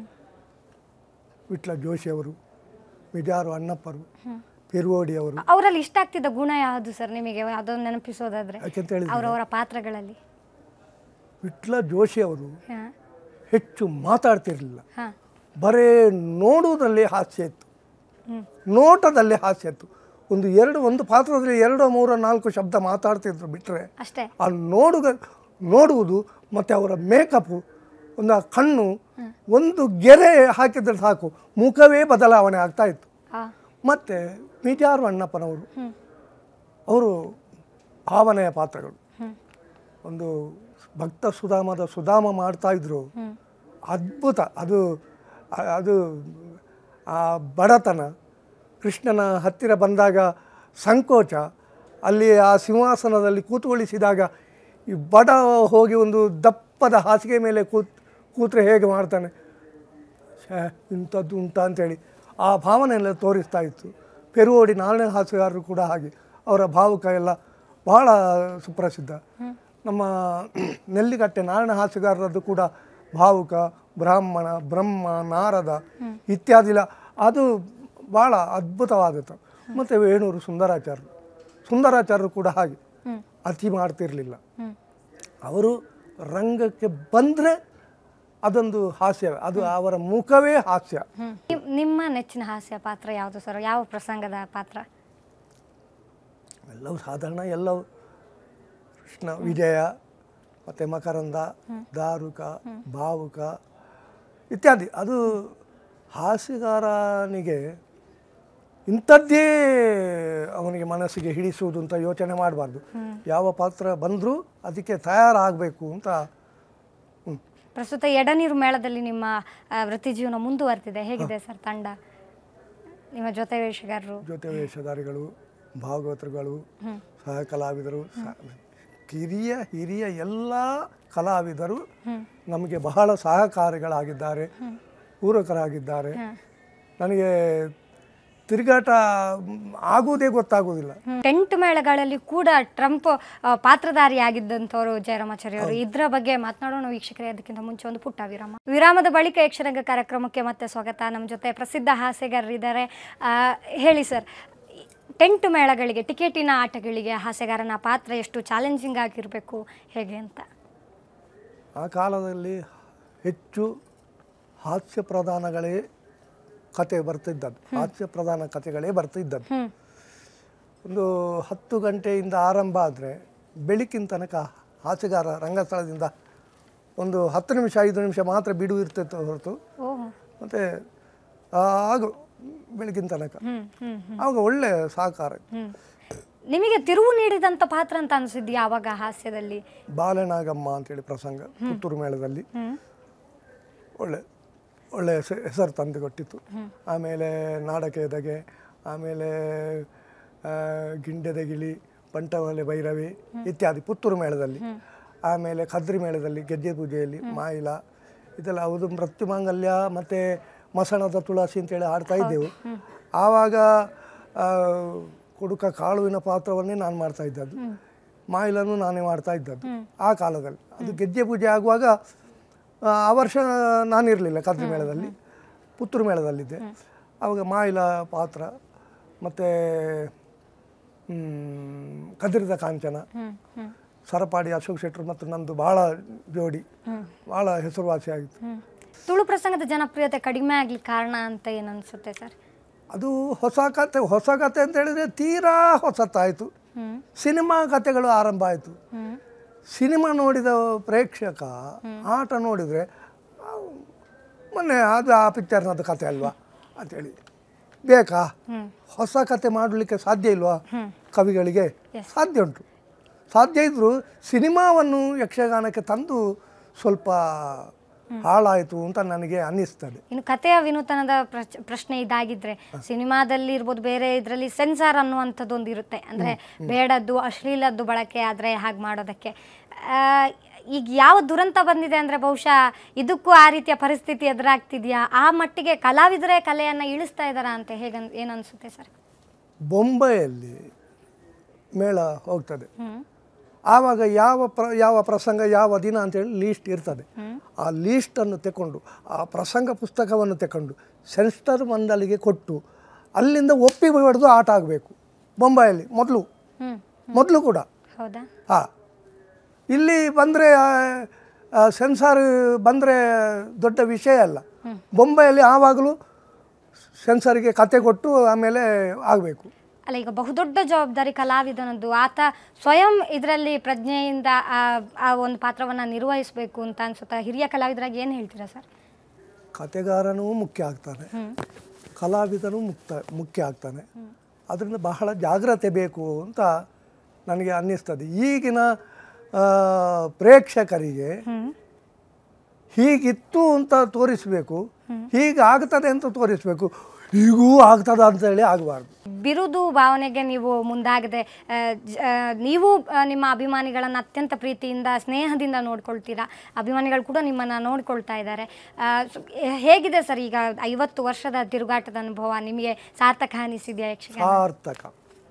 ವಿಟ್ಲ ಜೋಶಿ ಅವರು ಮಿಜಾರು ಅಣ್ಣಪ್ಪರು ಪೆರುವೋಡಿ ಅವರು ಅವರಲ್ಲಿ ಇಷ್ಟ ಆಗ್ತಿದ್ದ ಗುಣ ಯಾವುದು ಸರ್ ನಿಮಗೆ ಅದನ್ನು ನೆನಪಿಸೋದಾದ್ರೆ ಯಾಕೆಂತ ಹೇಳಿದ್ರೆ ಅವರವರ ಪಾತ್ರಗಳಲ್ಲಿ ವಿಟ್ಲ ಜೋಶಿ ಅವರು ಹಾ ಹೆಚ್ಚು ಮಾತಾಡ್ತಿರಲಿಲ್ಲ ಹಾ ಬರೇ ನೋಡುವುದರಲ್ಲಿ ಹಾಸ್ಯ ಇತ್ತು ನೋಟದಲ್ಲಿ ಹಾಸ್ಯ ಇತ್ತು ಒಂದು ಎರಡು ಒಂದು ಪಾತ್ರದಲ್ಲಿ ಎರಡು ಮೂರು ನಾಲ್ಕು ಶಬ್ದ ಮಾತಾಡ್ತಿದ್ರು ಬಿಟ್ಟರೆ ಅಷ್ಟೇ ಆ ನೋಡುಗ ನೋಡುವುದು ಮತ್ತು ಅವರ ಮೇಕಪ್ಪು ಒಂದು ಆ ಕಣ್ಣು ಒಂದು ಗೆರೆ ಹಾಕಿದ್ರೆ ಸಾಕು ಮುಖವೇ ಬದಲಾವಣೆ ಆಗ್ತಾ ಇತ್ತು ಹಾ ಮತ್ತು ಮಿಜಾರು ಅಣ್ಣಪ್ಪನವರು ಅವರು ಭಾವನೆಯ ಪಾತ್ರಗಳು ಒಂದು ಭಕ್ತ ಸುಧಾಮದ ಸುಧಾಮ ಮಾಡ್ತಾ ಇದ್ರು ಅದ್ಭುತ ಅದು ಆ- ಅದು ಆ ಬಡತನ ಕೃಷ್ಣನ ಹತ್ತಿರ ಬಂದಾಗ ಸಂಕೋಚ ಅಲ್ಲಿ ಆ ಸಿಂಹಾಸನದಲ್ಲಿ ಕೂತುಗೊಳಿಸಿದಾಗ ಈ ಬಡ ಹೋಗಿ ಒಂದು ದಪ್ಪದ ಹಾಸಿಗೆ ಮೇಲೆ ಕೂತ್ ಕೂತ್ರೆ ಹೇಗೆ ಮಾಡ್ತಾನೆ ಛೇ ಇಂಥದ್ದು ಉಂಟಾ ಅಂತೇಳಿ ಆ ಭಾವನೆಯೆಲ್ಲ ತೋರಿಸ್ತಾ ಇತ್ತು ಪೆರುವೋಡಿ ನಾಲ್ನೇ ಹಾಸ್ಯಗಾರರು ಕೂಡ ಹಾಗೆ ಅವರ ಭಾವುಕ ಎಲ್ಲ ಬಹಳ ಸುಪ್ರಸಿದ್ಧ ನಮ್ಮ ನೆಲ್ಲಿಗಟ್ಟೆ ನಾರಾಯಣ ಹಾಸ್ಯಗಾರರದ್ದು ಕೂಡ ಭಾವುಕ ಬ್ರಾಹ್ಮಣ ಬ್ರಹ್ಮ ನಾರದ ಇತ್ಯಾದಿ ಎಲ್ಲ ಅದು ಭಾಳ ಅದ್ಭುತವಾದದ್ದು ಮತ್ತು ವೇಣೂರು ಸುಂದರಾಚಾರ್ಯರು ಸುಂದರಾಚಾರ್ಯರು ಕೂಡ ಹಾಗೆ ಅತಿ ಮಾಡ್ತಿರಲಿಲ್ಲ ಅವರು ರಂಗಕ್ಕೆ ಬಂದರೆ ಅದೊಂದು ಹಾಸ್ಯ ಅದು ಅವರ ಮುಖವೇ ಹಾಸ್ಯ ನಿಮ್- ನಿಮ್ಮ ನೆಚ್ಚಿನ ಹಾಸ್ಯ ಪಾತ್ರ ಯಾವುದು ಸರ್ ಯಾವ ಪ್ರಸಂಗದ ಪಾತ್ರ ಎಲ್ಲವೂ ಸಾಧಾರಣ ಎಲ್ಲವೂ ಕೃಷ್ಣ ವಿಜಯ ಮತ್ತು ಮಕರಂದ ದಾರುಕ ಭಾವುಕ ಇತ್ಯಾದಿ ಅದು ಹಾಸ್ಯಗಾರನಿಗೆ ಇಂಥದ್ದೇ ಅವನಿಗೆ ಮನಸ್ಸಿಗೆ ಹಿಡಿಸುವುದು ಅಂತ ಯೋಚನೆ ಮಾಡಬಾರ್ದು ಯಾವ ಪಾತ್ರ ಬಂದರೂ ಅದಕ್ಕೆ ತಯಾರಾಗಬೇಕು ಅಂತ ಹ್ಮ್. ಪ್ರಸ್ತುತ ಎಡನೀರು ಮೇಳದಲ್ಲಿ ನಿಮ್ಮ ಆ, ವೃತ್ತಿ ಜೀವನ ಮುಂದುವರೆದಿದೆ ಹೇಗಿದೆ ಸರ್ ತಂಡ ನಿಮ್ಮ ಜೊತೆ ವೇಷಗಾರರು ಜೊತೆ ವೇಷಧಾರಿಗಳು ಭಾಗವತರುಗಳು ಸಹ ಕಲಾವಿದರು ಸ- ಕಿರಿಯ ಹಿರಿಯ ಎಲ್ಲ ಕಲಾವಿದರು ನಮಗೆ ಬಹಳ ಸಹಕಾರಿಗಳಾಗಿದ್ದಾರೆ ಪೂರಕರಾಗಿದ್ದಾರೆ ನನಗೆ ತಿರುಗಾಟ ಮ್, ಆಗುವುದೇ ಗೊತ್ತಾಗುವುದಿಲ್ಲ ಟೆಂಟ್ ಮೇಳಗಳಲ್ಲಿ ಕೂಡ ಟ್ರಂಪ್ ಆ, ಪಾತ್ರಧಾರಿಯಾಗಿದ್ದಂಥವರು ಜಯರಾಮಾಚಾರ್ಯ ಅವರು ಇದರ ಬಗ್ಗೆ ಮಾತನಾಡೋಣ ವೀಕ್ಷಕರೇ ಅದಕ್ಕಿಂತ ಮುಂಚೆ ಒಂದು ಪುಟ್ಟ ವಿರಾಮ ವಿರಾಮದ ಬಳಿಕ ಯಕ್ಷರಂಗ ಕಾರ್ಯಕ್ರಮಕ್ಕೆ ಮತ್ತೆ ಸ್ವಾಗತ ನಮ್ಮ ಜೊತೆ ಪ್ರಸಿದ್ಧ ಹಾಸ್ಯಗಾರರಿದ್ದಾರೆ ಆ, ಹೇಳಿ ಸರ್ ಟೆಂಟ್ ಮೇಳಗಳಿಗೆ ಟಿಕೆಟಿನ ಆಟಗಳಿಗೆ ಹಾಸ್ಯಗಾರನ ಪಾತ್ರ ಎಷ್ಟು ಚಾಲೆಂಜಿಂಗ್ ಆಗಿರಬೇಕು ಹೇಗೆ ಅಂತ ಆ ಕಾಲದಲ್ಲಿ ಹೆಚ್ಚು ಹಾಸ್ಯ ಪ್ರಧಾನಗಳೇ ಕತೆ ಬರ್ತಿದ್ದದ್ದು ಹಾಸ್ಯ ಪ್ರಧಾನ ಕಥೆಗಳೇ ಬರ್ತಿದ್ದದ್ದು ಹ್ಮ್ ಒಂದು ಹತ್ತು ಗಂಟೆಯಿಂದ ಆರಂಭ ಆದರೆ ಬೆಳಕಿನ ತನಕ ಹಾಸ್ಯಗಾರ ರಂಗಸ್ಥಳದಿಂದ ಒಂದು ಹತ್ತು ನಿಮಿಷ ಐದು ನಿಮಿಷ ಮಾತ್ರ ಬಿಡು ಇರ್ತಿತ್ತು ಹೊರತು ಓಹ್ ಮತ್ತು ಆಗ ಬೆಳಗಿನ ತನಕ ಹ್ಮ್ ಹ್ಮ್ ಆವಾಗ ಒಳ್ಳೆ ಸಹಕಾರ ಹ್ಮ್ ನಿಮಗೆ ತಿರುವು ನೀಡಿದಂಥ ಪಾತ್ರ ಅಂತ ಅನಿಸಿದ್ಯಾ ಆವಾಗ ಹಾಸ್ಯದಲ್ಲಿ ಬಾಲನಾಗಮ್ಮ ಅಂತೇಳಿ ಪ್ರಸಂಗ ಪುತ್ತೂರು ಮೇಳದಲ್ಲಿ ಹ್ಮ್ ಒಳ್ಳೆ ಒಳ್ಳೆಯ ಹೆಸ- ಹೆಸರು ತಂದು ಕೊಟ್ಟಿತ್ತು ಆಮೇಲೆ ನಾಡಕೇದಗೆ ಆಮೇಲೆ ಆ, ಗಿಂಡೆದ ಗಿಳಿ ಬಂಟವಲೆ ಭೈರವಿ ಇತ್ಯಾದಿ ಪುತ್ತೂರು ಮೇಳದಲ್ಲಿ ಆಮೇಲೆ ಕದ್ರಿ ಮೇಳದಲ್ಲಿ ಗೆಜ್ಜೆ ಪೂಜೆಯಲ್ಲಿ ಮಾಯಿಲ ಇದೆಲ್ಲ ಹೌದು ಮೃತ್ಯುಮಾಂಗಲ್ಯ ಮತ್ತು ಮಸಣದ ತುಳಸಿ ಅಂತೇಳಿ ಆಡ್ತಾ ಇದ್ದೆವು ಆವಾಗ ಆ, ಕುಡುಕ ಕಾಳುವಿನ ಪಾತ್ರವನ್ನೇ ನಾನು ಮಾಡ್ತಾ ಇದ್ದದ್ದು ಮಾಯಿಲನ್ನು ನಾನೇ ಮಾಡ್ತಾ ಇದ್ದದ್ದು ಆ ಕಾಲದಲ್ಲಿ ಅದು ಗೆಜ್ಜೆ ಪೂಜೆ ಆಗುವಾಗ ಆ, ಆ ವರ್ಷ ನಾನಿರಲಿಲ್ಲ ಕದ್ರಿ ಮೇಳದಲ್ಲಿ ಪುತ್ತೂರು ಮೇಳದಲ್ಲಿದ್ದೆ ಆವಾಗ ಮಾಯಿಲ ಪಾತ್ರ ಮತ್ತು ಕದಿರಿದ ಕಾಂಚನ ಸರಪಾಡಿ ಅಶೋಕ್ ಶೆಟ್ಟರು ಮತ್ತು ನಂದು ಭಾಳ ಜೋಡಿ ಭಾಳ ಹೆಸರುವಾಸಿ ಆಗಿತ್ತು ತುಳು ಪ್ರಸಂಗದ ಜನಪ್ರಿಯತೆ ಕಡಿಮೆ ಆಗ್ಲಿಕ್ಕೆ ಕಾರಣ ಅಂತ ಏನು ಅನ್ಸುತ್ತೆ ಸರ್ ಅದು ಹೊಸ ಕತೆ ಹೊಸ ಕತೆ ಅಂತ ಹೇಳಿದರೆ ತೀರಾ ಹೊಸತಾಯಿತು ಸಿನಿಮಾ ಕತೆಗಳು ಆರಂಭ ಆಯಿತು ಸಿನಿಮಾ ನೋಡಿದ ಪ್ರೇಕ್ಷಕ ಆಟ ನೋಡಿದರೆ ಆ, ಮೊನ್ನೆ ಅದು ಆ ಪಿಕ್ಚರ್ನದ್ದು ಕತೆ ಅಲ್ವಾ ಅಂತೇಳಿ ಬೇಕಾ ಹೊಸ ಕತೆ ಮಾಡಲಿಕ್ಕೆ ಸಾಧ್ಯ ಇಲ್ವಾ ಕವಿಗಳಿಗೆ ಸಾಧ್ಯ ಉಂಟು ಸಾಧ್ಯ ಇದ್ದರೂ ಸಿನಿಮಾವನ್ನು ಯಕ್ಷಗಾನಕ್ಕೆ ತಂದು ಸ್ವಲ್ಪ ಹಾಳಾಯಿತು ಅಂತ ನನಗೆ ಅನ್ನಿಸ್ತದೆ ಇನ್ನು ಕಥೆಯ ವಿನೂತನದ ಪ್ರಚ್- ಪ್ರಶ್ನೆ ಇದಾಗಿದ್ರೆ ಸಿನಿಮಾದಲ್ಲಿ ಇರ್ಬೋದು ಬೇರೆ ಇದರಲ್ಲಿ ಸೆನ್ಸಾರ್ ಅನ್ನುವಂಥದ್ದು ಒಂದು ಇರುತ್ತೆ ಅಂದ್ರೆ ಬೇಡದ್ದು ಅಶ್ಲೀಲದ್ದು ಬಳಕೆ ಆದ್ರೆ ಹಾಗೆ ಮಾಡೋದಕ್ಕೆ ಆ, ಈಗ ಯಾವ ದುರಂತ ಬಂದಿದೆ ಅಂದ್ರೆ ಬಹುಶಃ ಇದಕ್ಕೂ ಆ ರೀತಿಯ ಪರಿಸ್ಥಿತಿ ಎದುರಾಗ್ತಿದ್ಯಾ ಆ ಮಟ್ಟಿಗೆ ಕಲಾವಿದರೇ ಕಲೆಯನ್ನ ಇಳಿಸ್ತಾ ಇದಾರಾ ಅಂತ ಹೇಗನ್ ಏನನ್ಸುತ್ತೆ ಸರ್ ಬೊಂಬೈಯಲ್ಲಿ ಮೇಳ ಹೋಗ್ತದೆ ಆವಾಗ ಯಾವ ಪ್ರ ಯಾವ ಪ್ರಸಂಗ ಯಾವ ದಿನ ಅಂತೇಳಿ ಲೀಸ್ಟ್ ಇರ್ತದೆ ಆ ಲೀಸ್ಟನ್ನು ತಗೊಂಡು ಆ ಪ್ರಸಂಗ ಪುಸ್ತಕವನ್ನು ತಗೊಂಡು ಸೆನ್ಸ್ಟರ್ ಮಂಡಳಿಗೆ ಕೊಟ್ಟು ಅಲ್ಲಿಂದ ಒಪ್ಪಿ ಹೊಡೆದು ಆಟ ಆಗಬೇಕು ಬೊಂಬೈಯಲ್ಲಿ ಮೊದಲು ಮೊದಲು ಕೂಡ ಹೌದಾ ಹಾಂ ಇಲ್ಲಿ ಬಂದರೆ ಸೆನ್ಸಾರ್ ಬಂದರೆ ದೊಡ್ಡ ವಿಷಯ ಅಲ್ಲ ಬೊಂಬೈಯಲ್ಲಿ ಆವಾಗಲೂ ಸೆನ್ಸಾರಿಗೆ ಕತೆ ಕೊಟ್ಟು ಆಮೇಲೆ ಆಗಬೇಕು ಅಲ್ಲ ಈಗ ಬಹುದೊಡ್ಡ ಜವಾಬ್ದಾರಿ ಕಲಾವಿದನದ್ದು ಆತ ಸ್ವಯಂ ಇದರಲ್ಲಿ ಪ್ರಜ್ಞೆಯಿಂದ ಆ ಆ ಒಂದು ಪಾತ್ರವನ್ನ ನಿರ್ವಹಿಸಬೇಕು ಅಂತ ಅನ್ಸುತ್ತಾ ಹಿರಿಯ ಕಲಾವಿದರಾಗಿ ಏನು ಹೇಳ್ತೀರಾ ಸರ್ ಕತೆಗಾರನೂ ಮುಖ್ಯ ಆಗ್ತಾನೆ ಕಲಾವಿದನೂ ಮುಕ್ತ ಮುಖ್ಯ ಆಗ್ತಾನೆ ಅದರಿಂದ ಬಹಳ ಜಾಗ್ರತೆ ಬೇಕು ಅಂತ ನನಗೆ ಅನ್ನಿಸ್ತದೆ ಈಗಿನ ಆ, ಪ್ರೇಕ್ಷಕರಿಗೆ ಹೀಗಿತ್ತು ಅಂತ ತೋರಿಸಬೇಕು ಹೀಗೆ ಆಗ್ತದೆ ಅಂತ ತೋರಿಸಬೇಕು ಹೀಗೂ ಆಗ್ತದ ಅಂತೇಳಿ ಆಗಬಾರ್ದು ಬಿರುದು ಭಾವನೆಗೆ ನೀವು ಮುಂದಾಗದೆ ಆ, ಜ- ಆ, ನೀವು ಆ, ನಿಮ್ಮ ಅಭಿಮಾನಿಗಳನ್ನು ಅತ್ಯಂತ ಪ್ರೀತಿಯಿಂದ ಸ್ನೇಹದಿಂದ ನೋಡ್ಕೊಳ್ತೀರಾ ಅಭಿಮಾನಿಗಳು ಕೂಡ ನಿಮ್ಮನ್ನು ನೋಡ್ಕೊಳ್ತಾ ಇದ್ದಾರೆ ಆ, ಸೊ- ಹೇಗಿದೆ ಸರ್ ಈಗ ಐವತ್ತು ವರ್ಷದ ತಿರುಗಾಟದ ಅನುಭವ ನಿಮಗೆ ಸಾರ್ಥಕ ಅನಿಸಿದೆಯಾ ಯಕ್ಷಗಾನ ಸಾರ್ಥಕ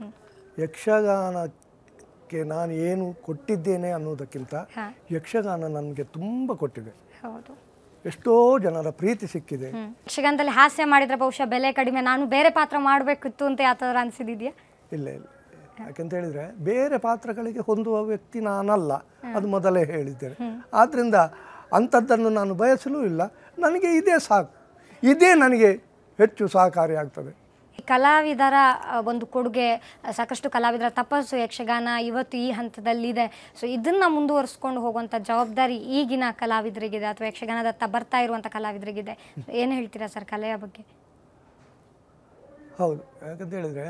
ಯಕ್ಷಗಾನಕ್ಕೆ ನಾನು ಏನು ಕೊಟ್ಟಿದ್ದೇನೆ ಅನ್ನೋದಕ್ಕಿಂತ ಹಾ. ಯಕ್ಷಗಾನ ನನಗೆ ತುಂಬ ಕೊಟ್ಟಿದೆ ಹೌದು ಎಷ್ಟೋ ಜನರ ಪ್ರೀತಿ ಸಿಕ್ಕಿದೆ ಯಕ್ಷಗಾನದಲ್ಲಿ ಹಾಸ್ಯ ಮಾಡಿದ್ರೆ ಬಹುಶಃ ಬೆಲೆ ಕಡಿಮೆ ನಾನು ಬೇರೆ ಪಾತ್ರ ಮಾಡಬೇಕಿತ್ತು ಅಂತ ಯಾವ ಥರ ಅನಿಸಿದೆಯಾ ಇಲ್ಲ ಇಲ್ಲ ಯಾಕಂತ ಹೇಳಿದರೆ ಬೇರೆ ಪಾತ್ರಗಳಿಗೆ ಹೊಂದುವ ವ್ಯಕ್ತಿ ನಾನಲ್ಲ ಅದು ಮೊದಲೇ ಹೇಳಿದ್ದೇನೆ ಆದ್ದರಿಂದ ಅಂಥದ್ದನ್ನು ನಾನು ಬಯಸಲೂ ಇಲ್ಲ ನನಗೆ ಇದೇ ಸಾಕು ಇದೇ ನನಗೆ ಹೆಚ್ಚು ಸಹಕಾರಿಯಾಗ್ತದೆ ಕಲಾವಿದರ ಆ, ಒಂದು ಕೊಡುಗೆ ಆ, ಸಾಕಷ್ಟು ಕಲಾವಿದರ ತಪಸ್ಸು ಯಕ್ಷಗಾನ ಇವತ್ತು ಈ ಹಂತದಲ್ಲಿದೆ ಸೊ ಇದನ್ನ ಮುಂದುವರಿಸ್ಕೊಂಡು ಹೋಗುವಂಥ ಜವಾಬ್ದಾರಿ ಈಗಿನ ಕಲಾವಿದರಿಗಿದೆ ಅಥವಾ ಯಕ್ಷಗಾನದತ್ತ ಬರ್ತಾ ಇರುವಂಥ ಕಲಾವಿದರಿಗಿದೆ ಏನು ಹೇಳ್ತೀರಾ ಸರ್ ಕಲೆಯ ಬಗ್ಗೆ ಹೌದು ಯಾಕಂತ ಹೇಳಿದರೆ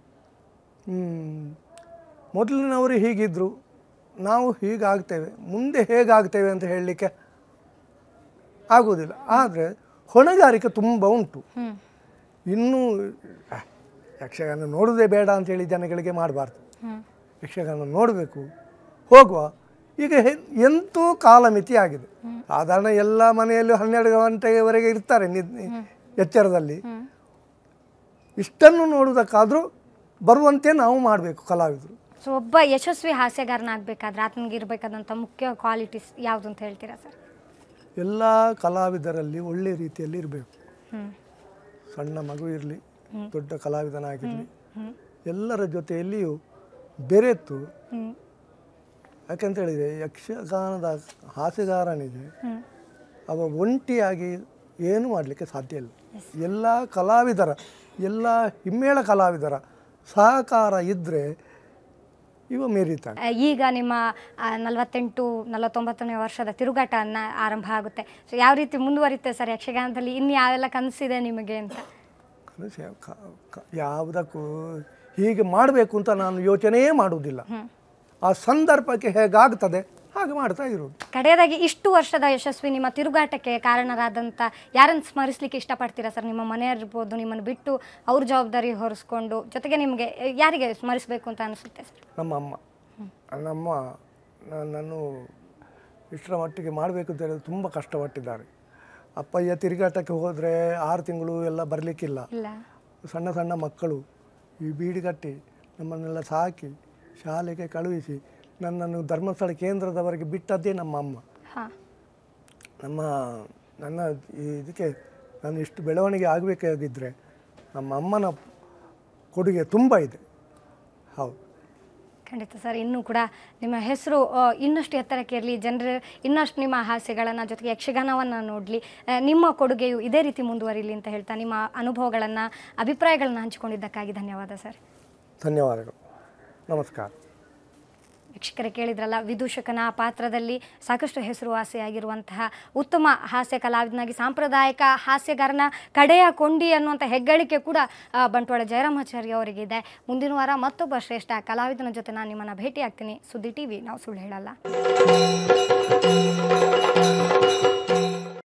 ಮೊದಲಿನವರು ಹೀಗಿದ್ದರು ನಾವು ಹೀಗಾಗ್ತೇವೆ ಮುಂದೆ ಹೇಗಾಗ್ತೇವೆ ಅಂತ ಹೇಳಲಿಕ್ಕೆ ಆಗುವುದಿಲ್ಲ ಆದರೆ ಹೊಣೆಗಾರಿಕೆ ತುಂಬ ಉಂಟು ಇನ್ನೂ ಆ, ಯಕ್ಷಗಾನ ನೋಡೋದೇ ಬೇಡ ಅಂತೇಳಿ ಜನಗಳಿಗೆ ಮಾಡಬಾರ್ದು ಯಕ್ಷಗಾನ ನೋಡಬೇಕು ಹೋಗುವ ಈಗ ಹೆ- ಎಂತೂ ಕಾಲಮಿತಿ ಆಗಿದೆ ಸಾಧಾರಣ ಎಲ್ಲ ಮನೆಯಲ್ಲೂ ಹನ್ನೆರಡು ಗಂಟೆಯವರೆಗೆ ಇರ್ತಾರೆ ನಿದ್ ಎಚ್ಚರದಲ್ಲಿ ಇಷ್ಟನ್ನು ನೋಡುವುದಕ್ಕಾದರೂ ಬರುವಂತೆ ನಾವು ಮಾಡಬೇಕು ಕಲಾವಿದರು ಸೊ ಒಬ್ಬ ಯಶಸ್ವಿ ಹಾಸ್ಯಗಾರನಾಗಬೇಕಾದ್ರೆ ಆತನಿಗೆ ಇರಬೇಕಾದಂಥ ಮುಖ್ಯ ಕ್ವಾಲಿಟೀಸ್ ಯಾವುದು ಅಂತ ಹೇಳ್ತೀರಾ ಸರ್ ಎಲ್ಲ ಕಲಾವಿದರಲ್ಲಿ ಒಳ್ಳೆ ರೀತಿಯಲ್ಲಿ ಇರಬೇಕು ಸಣ್ಣ ಮಗು ಇರಲಿ ದೊಡ್ಡ ಕಲಾವಿದನಾಗಿರಲಿ ಎಲ್ಲರ ಜೊತೆಯಲ್ಲಿಯೂ ಬೆರೆತು ಯಾಕಂತ ಹೇಳಿದರೆ ಯಕ್ಷಗಾನದ ಹಾಸ್ಯಗಾರನಿಗೆ ಅವ ಒಂಟಿಯಾಗಿ ಏನು ಮಾಡಲಿಕ್ಕೆ ಸಾಧ್ಯ ಇಲ್ಲ ಎಲ್ಲ ಕಲಾವಿದರ ಎಲ್ಲ ಹಿಮ್ಮೇಳ ಕಲಾವಿದರ ಸಹಕಾರ ಇದ್ದರೆ ಇವ ಮೀರಿತಾನೆ ಆ, ಈಗ ನಿಮ್ಮ ಆ, ನಲವತ್ತೆಂಟು ನಲವತ್ತೊಂಬತ್ತನೇ ವರ್ಷದ ತಿರುಗಾಟ ಅನ್ನ ಆರಂಭ ಆಗುತ್ತೆ ಸೊ ಯಾವ ರೀತಿ ಮುಂದುವರಿತೆ ಸರ್ ಯಕ್ಷಗಾನದಲ್ಲಿ ಇನ್ನು ಯಾವೆಲ್ಲ ಕನಸಿದೆ ನಿಮಗೆ ಅಂತ ಕನಸು ಯಾವ- ಕ- ಕ- ಯಾವುದಕ್ಕೂ ಹೀಗೆ ಮಾಡಬೇಕು ಅಂತ ನಾನು ಯೋಚನೆಯೇ ಮಾಡುವುದಿಲ್ಲ ಆ ಸಂದರ್ಭಕ್ಕೆ ಹೇಗಾಗ್ತದೆ ಹಾಗೆ ಮಾಡ್ತಾ ಇರೋದು ಕಡೆಯದಾಗಿ ಇಷ್ಟು ವರ್ಷದ ಯಶಸ್ವಿ ನಿಮ್ಮ ತಿರುಗಾಟಕ್ಕೆ ಕಾರಣರಾದಂಥ ಯಾರನ್ನು ಸ್ಮರಿಸಲಿಕ್ಕೆ ಇಷ್ಟಪಡ್ತೀರಾ ಸರ್ ನಿಮ್ಮ ಮನೆಯಲ್ಲಿರ್ಬೋದು ನಿಮ್ಮನ್ನು ಬಿಟ್ಟು ಅವ್ರ ಜವಾಬ್ದಾರಿ ಹೊರಿಸ್ಕೊಂಡು ಜೊತೆಗೆ ನಿಮಗೆ ಯಾರಿಗೆ ಸ್ಮರಿಸಬೇಕು ಅಂತ ಅನಿಸುತ್ತೆ ಸರ್ ನಮ್ಮ ಅಮ್ಮ ನನ್ನಮ್ಮ ನನ್ನನ್ನು ಇಷ್ಟರ ಮಟ್ಟಿಗೆ ಮಾಡಬೇಕು ಅಂತ ಹೇಳಿದ್ರೆ ತುಂಬ ಕಷ್ಟಪಟ್ಟಿದ್ದಾರೆ ಅಪ್ಪಯ್ಯ ತಿರುಗಾಟಕ್ಕೆ ಹೋದರೆ ಆರು ತಿಂಗಳು ಎಲ್ಲ ಬರಲಿಕ್ಕಿಲ್ಲ ಇಲ್ಲ ಸಣ್ಣ ಸಣ್ಣ ಮಕ್ಕಳು ಈ ಬೀಡಿ ಕಟ್ಟಿ ನಮ್ಮನ್ನೆಲ್ಲ ಸಾಕಿ ಶಾಲೆಗೆ ಕಳುಹಿಸಿ ನನ್ನನ್ನು ಧರ್ಮಸ್ಥಳ ಕೇಂದ್ರದವರೆಗೆ ಬಿಟ್ಟದ್ದೇ ನಮ್ಮ ಅಮ್ಮ ಹಾಂ ನಮ್ಮ ನನ್ನ ಈ ಇದಕ್ಕೆ ನಾನು ಇಷ್ಟು ಬೆಳವಣಿಗೆ ಆಗಬೇಕಾಗಿದ್ದರೆ ನಮ್ಮ ಅಮ್ಮನ ಕೊಡುಗೆ ತುಂಬ ಇದೆ ಹೌದು ಖಂಡಿತ ಸರ್ ಇನ್ನೂ ಕೂಡ ನಿಮ್ಮ ಹೆಸರು ಆ, ಇನ್ನಷ್ಟು ಎತ್ತರಕ್ಕೆ ಇರಲಿ ಜನರು ಇನ್ನಷ್ಟು ನಿಮ್ಮ ಹಾಸ್ಯಗಳನ್ನು ಜೊತೆಗೆ ಯಕ್ಷಗಾನವನ್ನು ನೋಡಲಿ ನಿಮ್ಮ ಕೊಡುಗೆಯು ಇದೇ ರೀತಿ ಮುಂದುವರಿಲಿ ಅಂತ ಹೇಳ್ತಾ ನಿಮ್ಮ ಅನುಭವಗಳನ್ನು ಅಭಿಪ್ರಾಯಗಳನ್ನು ಹಂಚಿಕೊಂಡಿದ್ದಕ್ಕಾಗಿ ಧನ್ಯವಾದ ಸರ್ ಧನ್ಯವಾದಗಳು ನಮಸ್ಕಾರ ವೀಕ್ಷಕರೇ ಕೇಳಿದ್ರಲ್ಲ ವಿದೂಷಕನ ಪಾತ್ರದಲ್ಲಿ ಸಾಕಷ್ಟು ಹೆಸರುವಾಸಿಯಾಗಿರುವಂತಹ ಉತ್ತಮ ಹಾಸ್ಯ ಕಲಾವಿದನಾಗಿ ಸಾಂಪ್ರದಾಯಿಕ ಹಾಸ್ಯಗಾರನ ಕಡೆಯ ಕೊಂಡಿ ಅನ್ನುವಂಥ ಹೆಗ್ಗಳಿಕೆ ಕೂಡ ಆ, ಬಂಟ್ವಾಳ ಜಯರಾಮಾಚಾರ್ಯ ಅವರಿಗಿದೆ ಮುಂದಿನ ವಾರ ಮತ್ತೊಬ್ಬ ಶ್ರೇಷ್ಠ ಕಲಾವಿದನ ಜೊತೆ ನಾನು ನಿಮ್ಮನ್ನು ಭೇಟಿ ಆಗ್ತೀನಿ ಸುದ್ದಿ ಟಿವಿ ನಾವು ಸುಳ್ಳು ಹೇಳಲ್ಲ